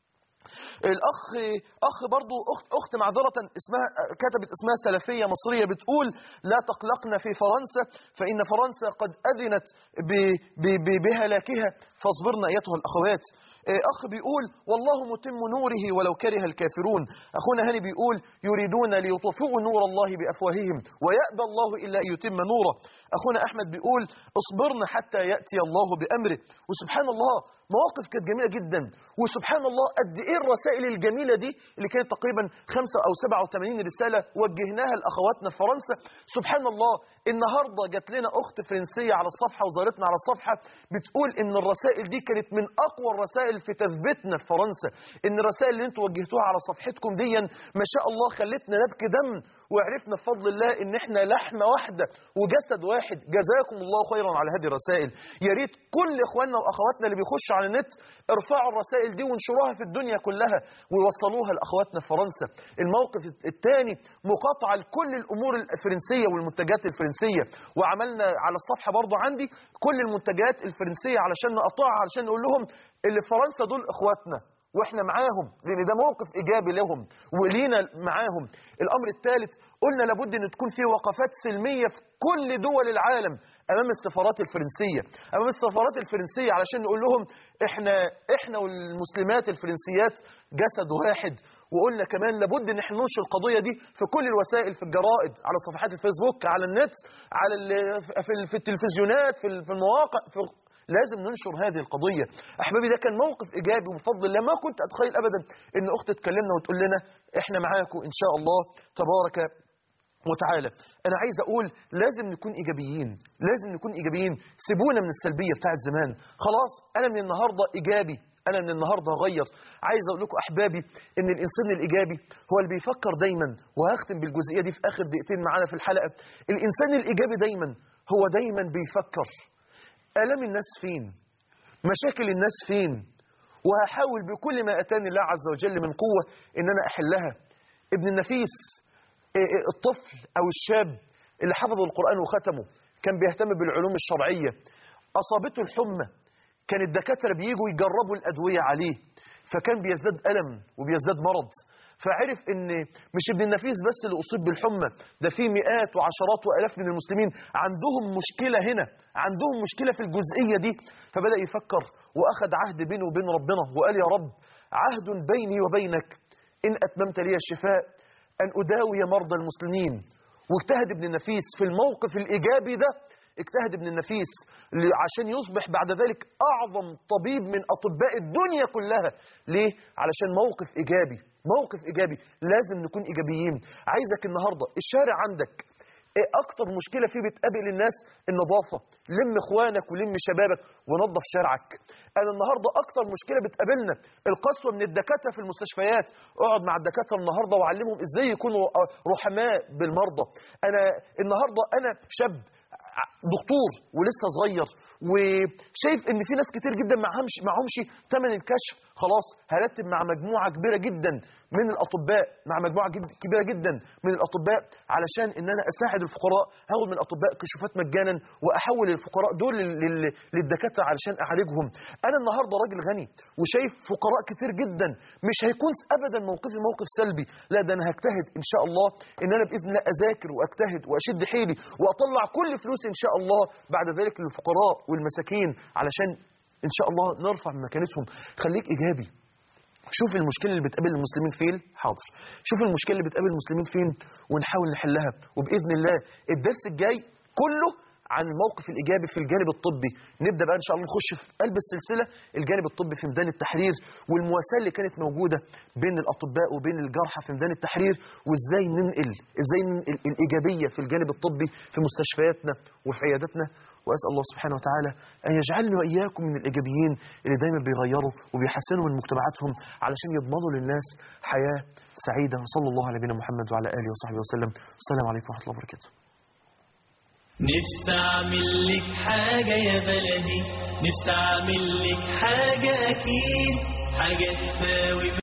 B: الاخ اخ برضو اخت اخت معذره اسمها كتبت اسمها سلفيه مصريه بتقول لا تقلقنا في فرنسا فان فرنسا قد اذنت ب- ب- ب- بهلاكها فاصبرنا ايتها الاخوات إيه، اخ بيقول والله متم نوره ولو كره الكافرون اخونا هاني بيقول يريدون ليطفئوا نور الله بافواههم ويأبى الله الا ان يتم نوره اخونا احمد بيقول اصبرنا حتى ياتي الله بامره وسبحان الله مواقف كانت جميله جدا وسبحان الله قد ايه الرسائل الجميله دي اللي كانت تقريبا 5 او 87 رساله وجهناها لاخواتنا في فرنسا سبحان الله النهارده جات لنا اخت فرنسيه على الصفحه وزارتنا على الصفحه بتقول ان الرسائل دي كانت من اقوى الرسائل في تثبيتنا في فرنسا ان الرسائل اللي انتوا وجهتوها على صفحتكم دي ما شاء الله خلتنا نبكي دم وعرفنا بفضل الله ان احنا لحمه واحده وجسد واحد جزاكم الله خيرا على هذه الرسائل يا ريت كل اخواننا واخواتنا اللي بيخشوا على النت ارفعوا الرسائل دي وانشروها في الدنيا كلها ويوصلوها لاخواتنا في فرنسا الموقف الثاني مقاطعه لكل الامور الفرنسيه والمنتجات الفرنسيه وعملنا على الصفحه برضو عندي كل المنتجات الفرنسيه علشان نقطعها علشان نقول لهم اللي في فرنسا دول اخواتنا واحنا معاهم لان ده موقف ايجابي لهم ولينا معاهم الامر الثالث قلنا لابد ان تكون في وقفات سلميه في كل دول العالم امام السفارات الفرنسيه امام السفارات الفرنسيه علشان نقول لهم احنا احنا والمسلمات الفرنسيات جسد واحد وقلنا كمان لابد ان احنا ننشر القضيه دي في كل الوسائل في الجرائد على صفحات الفيسبوك على النت على ال- في ال- في التلفزيونات في ال- في المواقع في لازم ننشر هذه القضية أحبابي ده كان موقف إيجابي وبفضل الله ما كنت أتخيل أبدا إن أخت تكلمنا وتقول لنا إحنا معاكم إن شاء الله تبارك وتعالى أنا عايز أقول لازم نكون إيجابيين لازم نكون إيجابيين سيبونا من السلبية بتاعت زمان خلاص أنا من النهاردة إيجابي أنا من النهاردة هغير عايز أقول لكم أحبابي إن الإنسان الإيجابي هو اللي بيفكر دايما وهختم بالجزئية دي في آخر دقيقتين معانا في الحلقة الإنسان الإيجابي دايما هو دايما بيفكر آلام الناس فين مشاكل الناس فين وهحاول بكل ما أتاني الله عز وجل من قوة إن أنا أحلها ابن النفيس إيه إيه الطفل أو الشاب اللي حفظ القرآن وختمه كان بيهتم بالعلوم الشرعية أصابته الحمى كان الدكاترة بيجوا يجربوا الأدوية عليه فكان بيزداد ألم وبيزداد مرض فعرف ان مش ابن النفيس بس اللي اصيب بالحمى ده في مئات وعشرات والاف من المسلمين عندهم مشكله هنا عندهم مشكله في الجزئيه دي فبدا يفكر واخذ عهد بينه وبين ربنا وقال يا رب عهد بيني وبينك ان اتممت لي الشفاء ان اداوي مرضى المسلمين واجتهد ابن النفيس في الموقف الايجابي ده اجتهد ابن النفيس ل- عشان يصبح بعد ذلك اعظم طبيب من اطباء الدنيا كلها ليه علشان موقف ايجابي موقف ايجابي لازم نكون ايجابيين عايزك النهارده الشارع عندك إيه اكتر مشكله فيه بتقابل الناس النظافه لم اخوانك ولم شبابك ونظف شارعك انا النهارده اكتر مشكله بتقابلنا القسوه من الدكاتره في المستشفيات اقعد مع الدكاتره النهارده وعلمهم ازاي يكونوا رحماء بالمرضى انا النهارده انا شاب دكتور ولسه صغير وشايف ان في ناس كتير جدا معهمش معهمش ثمن الكشف خلاص هرتب مع مجموعه كبيره جدا من الاطباء مع مجموعه جد كبيره جدا من الاطباء علشان ان انا اساعد الفقراء هاخد من الاطباء كشوفات مجانا واحول الفقراء دول لل- لل- للدكاتره علشان اعالجهم انا النهارده راجل غني وشايف فقراء كتير جدا مش هيكون ابدا موقفي موقف سلبي لا ده انا هجتهد ان شاء الله ان انا باذن الله اذاكر واجتهد واشد حيلي واطلع كل فلوسي ان شاء الله بعد ذلك للفقراء والمساكين علشان ان شاء الله نرفع من مكانتهم خليك ايجابي شوف المشكله اللي بتقابل المسلمين فين حاضر شوف المشكله اللي بتقابل المسلمين فين ونحاول نحلها وباذن الله الدرس الجاي كله عن الموقف الايجابي في الجانب الطبي نبدا بقى ان شاء الله نخش في قلب السلسله الجانب الطبي في ميدان التحرير والمواساه اللي كانت موجوده بين الاطباء وبين الجرحى في ميدان التحرير وازاي ننقل ازاي ننقل الايجابيه في الجانب الطبي في مستشفياتنا وفي عياداتنا واسال الله سبحانه وتعالى ان يجعلني واياكم من الايجابيين اللي دايما بيغيروا وبيحسنوا من مجتمعاتهم علشان يضمنوا للناس حياه سعيده وصلى الله على نبينا محمد وعلى اله وصحبه وسلم السلام عليكم ورحمه الله وبركاته
A: نفسي اعمل لك حاجة يا بلدي نفسي اعمل لك حاجة اكيد حاجة تساوي